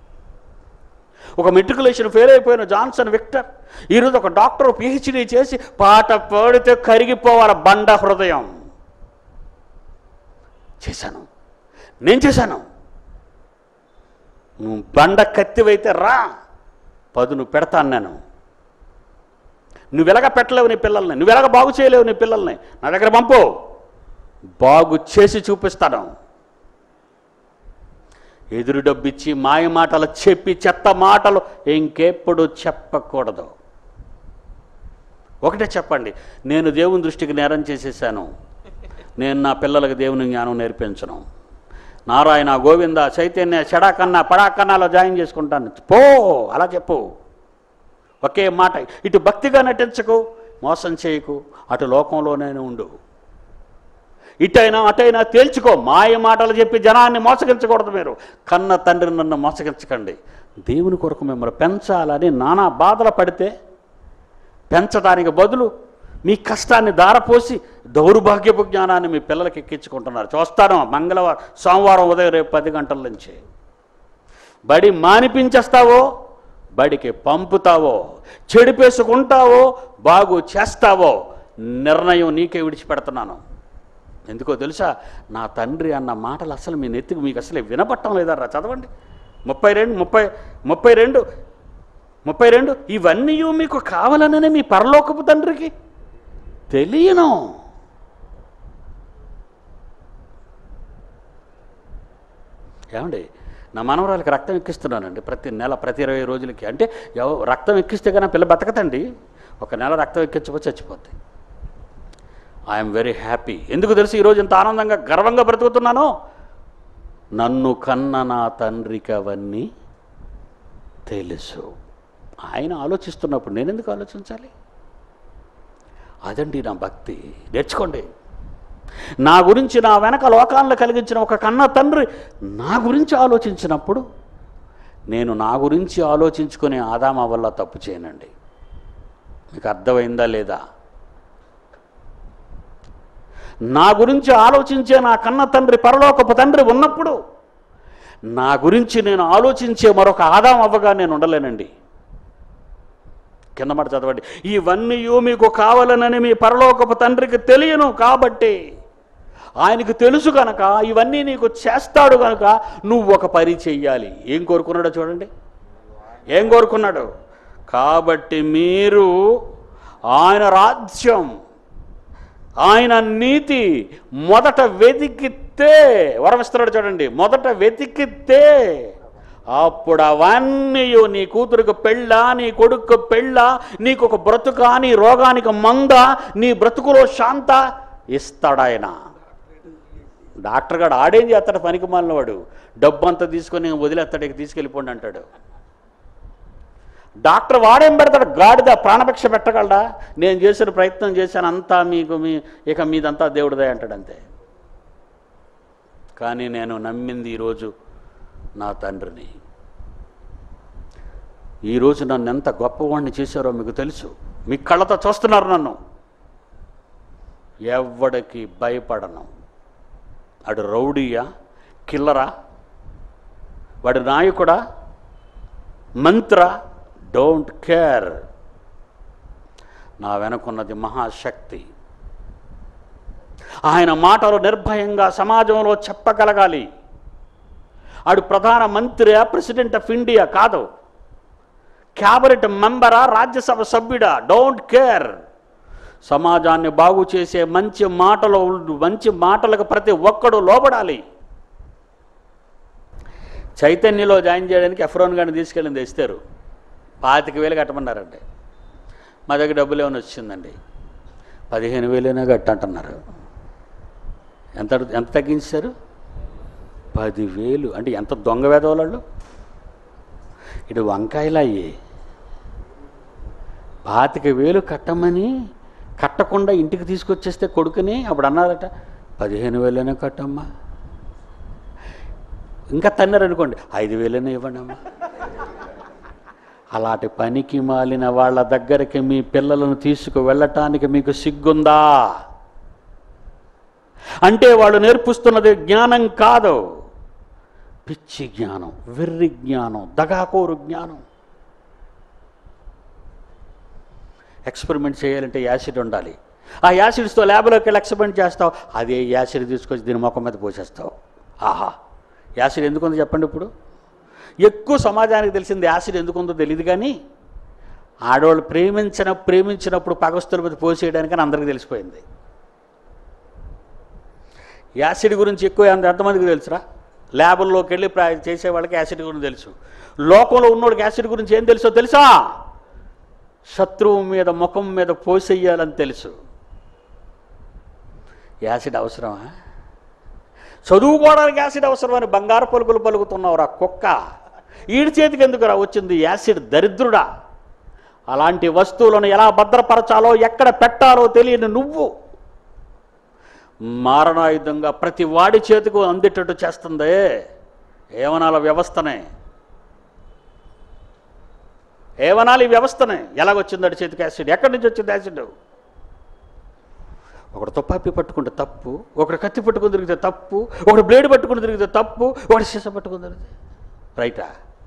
ఒక మెట్రికులేషన్ ఫెయిల్ అయిపోయిన జాన్సన్ విక్టర్ ఈరోజు ఒక డాక్టర్ పిహెచ్డీ చేసి పాట పాడితే కరిగిపోవాలి బండ హృదయం చేశాను నేను చేశాను నువ్వు బండ కత్తివైతే రా పదును పెడతాను నేను నువ్వెలగ పెట్టలేవు నీ పిల్లల్ని నువ్వెలగ బాగు చేయలేవు నీ పిల్లల్ని నా దగ్గర పంపు బాగు చేసి చూపిస్తాను ఎదురు డబ్బిచ్చి మాయ మాటలు చెప్పి చెత్త మాటలు ఇంకెప్పుడు చెప్పకూడదు ఒకటే చెప్పండి నేను దేవుని దృష్టికి నేరం చేసేసాను నేను నా పిల్లలకు దేవుని జ్ఞానం నేర్పించను నారాయణ గోవింద చైతన్య చెడాకన్నా పడాకన్నాలో జాయిన్ చేసుకుంటాను పో అలా చెప్పు ఒకే మాట ఇటు భక్తిగా నటించకు మోసం చేయకు అటు లోకంలోనే ఉండు ఇటైనా అటైనా తేల్చుకో మాయ మాటలు చెప్పి జనాన్ని మోసగించకూడదు మీరు కన్న తండ్రి నన్ను మోసగించకండి దేవుని కొరకు మిమ్మల్ని పెంచాలని నానా బాధలు పడితే పెంచడానికి బదులు మీ కష్టాన్ని దారపోసి దౌర్భాగ్యపు జ్ఞానాన్ని మీ పిల్లలకి ఎక్కించుకుంటున్నారు చూస్తాను మంగళవారం సోమవారం ఉదయం రేపు పది గంటల నుంచి బడి మానిపించేస్తావో బడికి పంపుతావో చెడిపేసుకుంటావో బాగు చేస్తావో నిర్ణయం నీకే విడిచిపెడుతున్నాను ఎందుకో తెలుసా నా తండ్రి అన్న మాటలు అసలు మీ నెత్తికి మీకు అసలు వినపట్టం లేదర్రా చదవండి ముప్పై రెండు ముప్పై ముప్పై రెండు ముప్పై రెండు ఇవన్నీ మీకు కావాలననే మీ పరలోకపు తండ్రికి తెలియను ఏమండి నా మనవరాలకి రక్తం ఎక్కిస్తున్నానండి ప్రతి నెల ప్రతి ఇరవై రోజులకి అంటే ఎవ- రక్తం ఎక్కిస్తే కానీ ఆ పిల్ల బతకదండి ఒక నెల రక్తం ఎక్కించకపోతే చచ్చిపోద్ది ఐఎమ్ వెరీ హ్యాపీ ఎందుకు తెలుసు ఈరోజు ఇంత ఆనందంగా గర్వంగా బ్రతుకుతున్నానో నన్ను కన్న నా తండ్రికి అవన్నీ తెలుసు ఆయన ఆలోచిస్తున్నప్పుడు నేను ఎందుకు ఆలోచించాలి అదండి నా భక్తి నేర్చుకోండి నా గురించి నా వెనక లోకాలను కలిగించిన ఒక కన్న తండ్రి నా గురించి ఆలోచించినప్పుడు నేను నా గురించి ఆలోచించుకునే ఆదామ వల్ల తప్పు చేయనండి మీకు అర్థమైందా లేదా నా గురించి ఆలోచించే నా కన్న తండ్రి పరలోకపు తండ్రి ఉన్నప్పుడు నా గురించి నేను ఆలోచించే మరొక ఆదాం అవ్వగా నేను ఉండలేనండి కింద మాట చదవండి ఇవన్నీ మీకు కావాలనని మీ పరలోకపు తండ్రికి తెలియను కాబట్టి ఆయనకు తెలుసు కనుక ఇవన్నీ నీకు చేస్తాడు కనుక నువ్వు ఒక పని చెయ్యాలి ఏం కోరుకున్నాడో చూడండి ఏం కోరుకున్నాడు కాబట్టి మీరు ఆయన రాజ్యం ఆయన నీతి మొదట వెతికితే వరమిస్తున్నాడు చూడండి మొదట వెతికితే అప్పుడు అవన్నీ నీ కూతురుకు పెళ్ళా నీ కొడుకు పెళ్ళా నీకు ఒక బ్రతుక నీ రోగానికి మంద నీ బ్రతుకులో శాంత ఇస్తాడాయన డాక్టర్ గారు ఆడేం చేస్తాడు పనికి మాలినవాడు డబ్బు అంతా తీసుకొని వదిలేస్తాడు ఇక తీసుకెళ్ళిపోండి అంటాడు డాక్టర్ వాడేం పెడతాడు గాడిద ప్రాణభిక్ష పెట్టగలడా నేను చేసిన ప్రయత్నం చేశాను అంతా మీకు మీ ఇక మీదంతా దేవుడిదే అంటాడు అంతే కానీ నేను నమ్మింది ఈరోజు నా తండ్రిని ఈరోజు నన్ను ఎంత గొప్పవాడిని చేశారో మీకు తెలుసు మీ కళ్ళతో చూస్తున్నారు నన్ను ఎవడికి భయపడను అడు రౌడీయా కిల్లరా వాడి నాయకుడా మంత్ర డోంట్ కేర్ నా వెనుకున్నది మహాశక్తి ఆయన మాటలు నిర్భయంగా సమాజంలో చెప్పగలగాలి ఆడు ప్రధాన మంత్రి ప్రెసిడెంట్ ఆఫ్ ఇండియా కాదు క్యాబినెట్ మెంబరా రాజ్యసభ సభ్యుడా డోంట్ కేర్ సమాజాన్ని బాగు చేసే మంచి మాటలు మంచి మాటలకు ప్రతి ఒక్కడు లోబడాలి చైతన్యలో జాయిన్ చేయడానికి ఎఫ్రోన్ గారిని తీసుకెళ్ళింది ఇస్తారు పాతిక వేలు కట్టమన్నారండి మా దగ్గర డబ్బులు ఏమైనా వచ్చిందండి పదిహేను వేలైనా కట్టంటున్నారు ఎంత ఎంత తగ్గించారు పదివేలు అంటే ఎంత దొంగ వేదవాళ్ళు ఇటు వంకాయలు అయ్యి పాతిక వేలు కట్టమని కట్టకుండా ఇంటికి తీసుకొచ్చేస్తే కొడుకుని అప్పుడు అన్నారట పదిహేను వేలైనా కట్టమ్మా ఇంకా తన్నారు అనుకోండి ఐదు వేలైనా ఇవ్వండి అమ్మా అలాంటి పనికి మాలిన వాళ్ళ దగ్గరికి మీ పిల్లలను తీసుకు వెళ్ళటానికి మీకు సిగ్గుందా అంటే వాళ్ళు నేర్పిస్తున్నది జ్ఞానం కాదు పిచ్చి జ్ఞానం వెర్రి జ్ఞానం దగాకోరు జ్ఞానం ఎక్స్పెరిమెంట్ చేయాలంటే యాసిడ్ ఉండాలి ఆ యాసిడ్స్తో ల్యాబ్లోకి వెళ్ళి ఎక్స్పెరిమెంట్ చేస్తావు అదే యాసిడ్ తీసుకొచ్చి దీని ముఖం మీద పోసేస్తావు ఆహా యాసిడ్ ఎందుకుందో చెప్పండి ఇప్పుడు ఎక్కువ సమాజానికి తెలిసింది యాసిడ్ ఎందుకుందో తెలియదు కానీ ఆడవాళ్ళు ప్రేమించిన ప్రేమించినప్పుడు పగస్తుల మీద పోసేయడానికని అందరికీ తెలిసిపోయింది యాసిడ్ గురించి ఎక్కువ ఎంత- ఎంతమందికి తెలుసురా ల్యాబుల్లోకి వెళ్ళి ప్రా చేసే వాళ్ళకి యాసిడ్ గురించి తెలుసు లోకంలో ఉన్నోడికి యాసిడ్ గురించి ఏం తెలుసో తెలుసా శత్రువు మీద ముఖం మీద పోసేయాలని తెలుసు యాసిడ్ అవసరమా చదువుకోవడానికి యాసిడ్ అవసరమని బంగారు పలుకులు పలుకుతున్నావురా కుక్క ఈడి చేతికి ఎందుకురా వచ్చింది యాసిడ్ దరిద్రుడా అలాంటి వస్తువులను ఎలా భద్రపరచాలో ఎక్కడ పెట్టాలో తెలియని నువ్వు మారణాయుధంగా ప్రతి వాడి చేతికి అందేటట్టు చేస్తుంది ఏమనాల వ్యవస్థనే ఏమనాలి ఈ వ్యవస్థనే ఎలాగొచ్చింది అడి చేతికి యాసిడ్ ఎక్కడి నుంచి వచ్చింది యాసిడ్ ఒకడు తుపాకీ పట్టుకుంటే తప్పు ఒకడు కత్తి పట్టుకుని తిరిగితే తప్పు ఒకడు బ్లేడ్ పట్టుకుని తిరిగితే తప్పు ఒకడు సీస పట్టుకుని తిరిగితే రైటా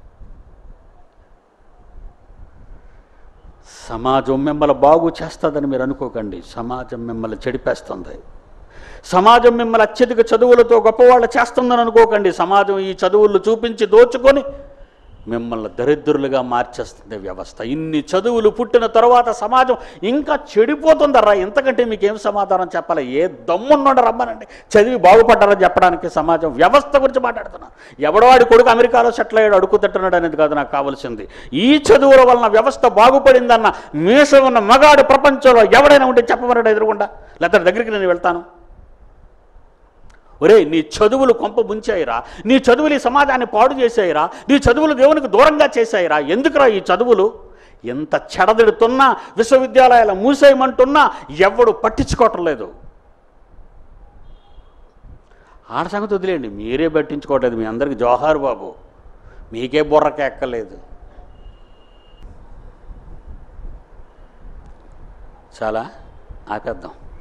సమాజం మిమ్మల్ని బాగు చేస్తుందని మీరు అనుకోకండి సమాజం మిమ్మల్ని చెడిపేస్తుంది సమాజం మిమ్మల్ని అత్యధిక చదువులతో గొప్పవాళ్ళు చేస్తుందని అనుకోకండి సమాజం ఈ చదువులు చూపించి దోచుకొని మిమ్మల్ని దరిద్రులుగా మార్చేస్తుంది వ్యవస్థ ఇన్ని చదువులు పుట్టిన తర్వాత సమాజం ఇంకా చెడిపోతుందర్రా ఇంతకంటే మీకేం సమాధానం చెప్పాలి ఏ దమ్మున్నాడు రమ్మనండి చదివి బాగుపడ్డారని చెప్పడానికి సమాజం వ్యవస్థ గురించి మాట్లాడుతున్నాను ఎవడవాడి కొడుకు అమెరికాలో సెటిల్ అయ్యాడు అడుగు తిట్టనాడు అనేది కాదు నాకు కావాల్సింది ఈ చదువుల వలన వ్యవస్థ బాగుపడిందన్న మీసం ఉన్న మగాడు ప్రపంచంలో ఎవడైనా ఉంటే చెప్పమన్నాడు ఎదురుకుండా లేకపోతే దగ్గరికి నేను వెళ్తాను ఒరే నీ చదువులు కొంప ముంచాయిరా నీ చదువులు ఈ సమాజాన్ని పాడు చేశాయిరా నీ చదువులు దేవునికి దూరంగా చేశాయిరా ఎందుకురా ఈ చదువులు ఎంత చెడదిడుతున్నా విశ్వవిద్యాలయాలు మూసేయమంటున్నా ఎవడు పట్టించుకోవటం లేదు ఆడ సంగతి వదిలేయండి మీరే పట్టించుకోవట్లేదు మీ అందరికి జోహార్ బాబు మీకే బుర్రకి ఎక్కలేదు చాలా ఆపేద్దాం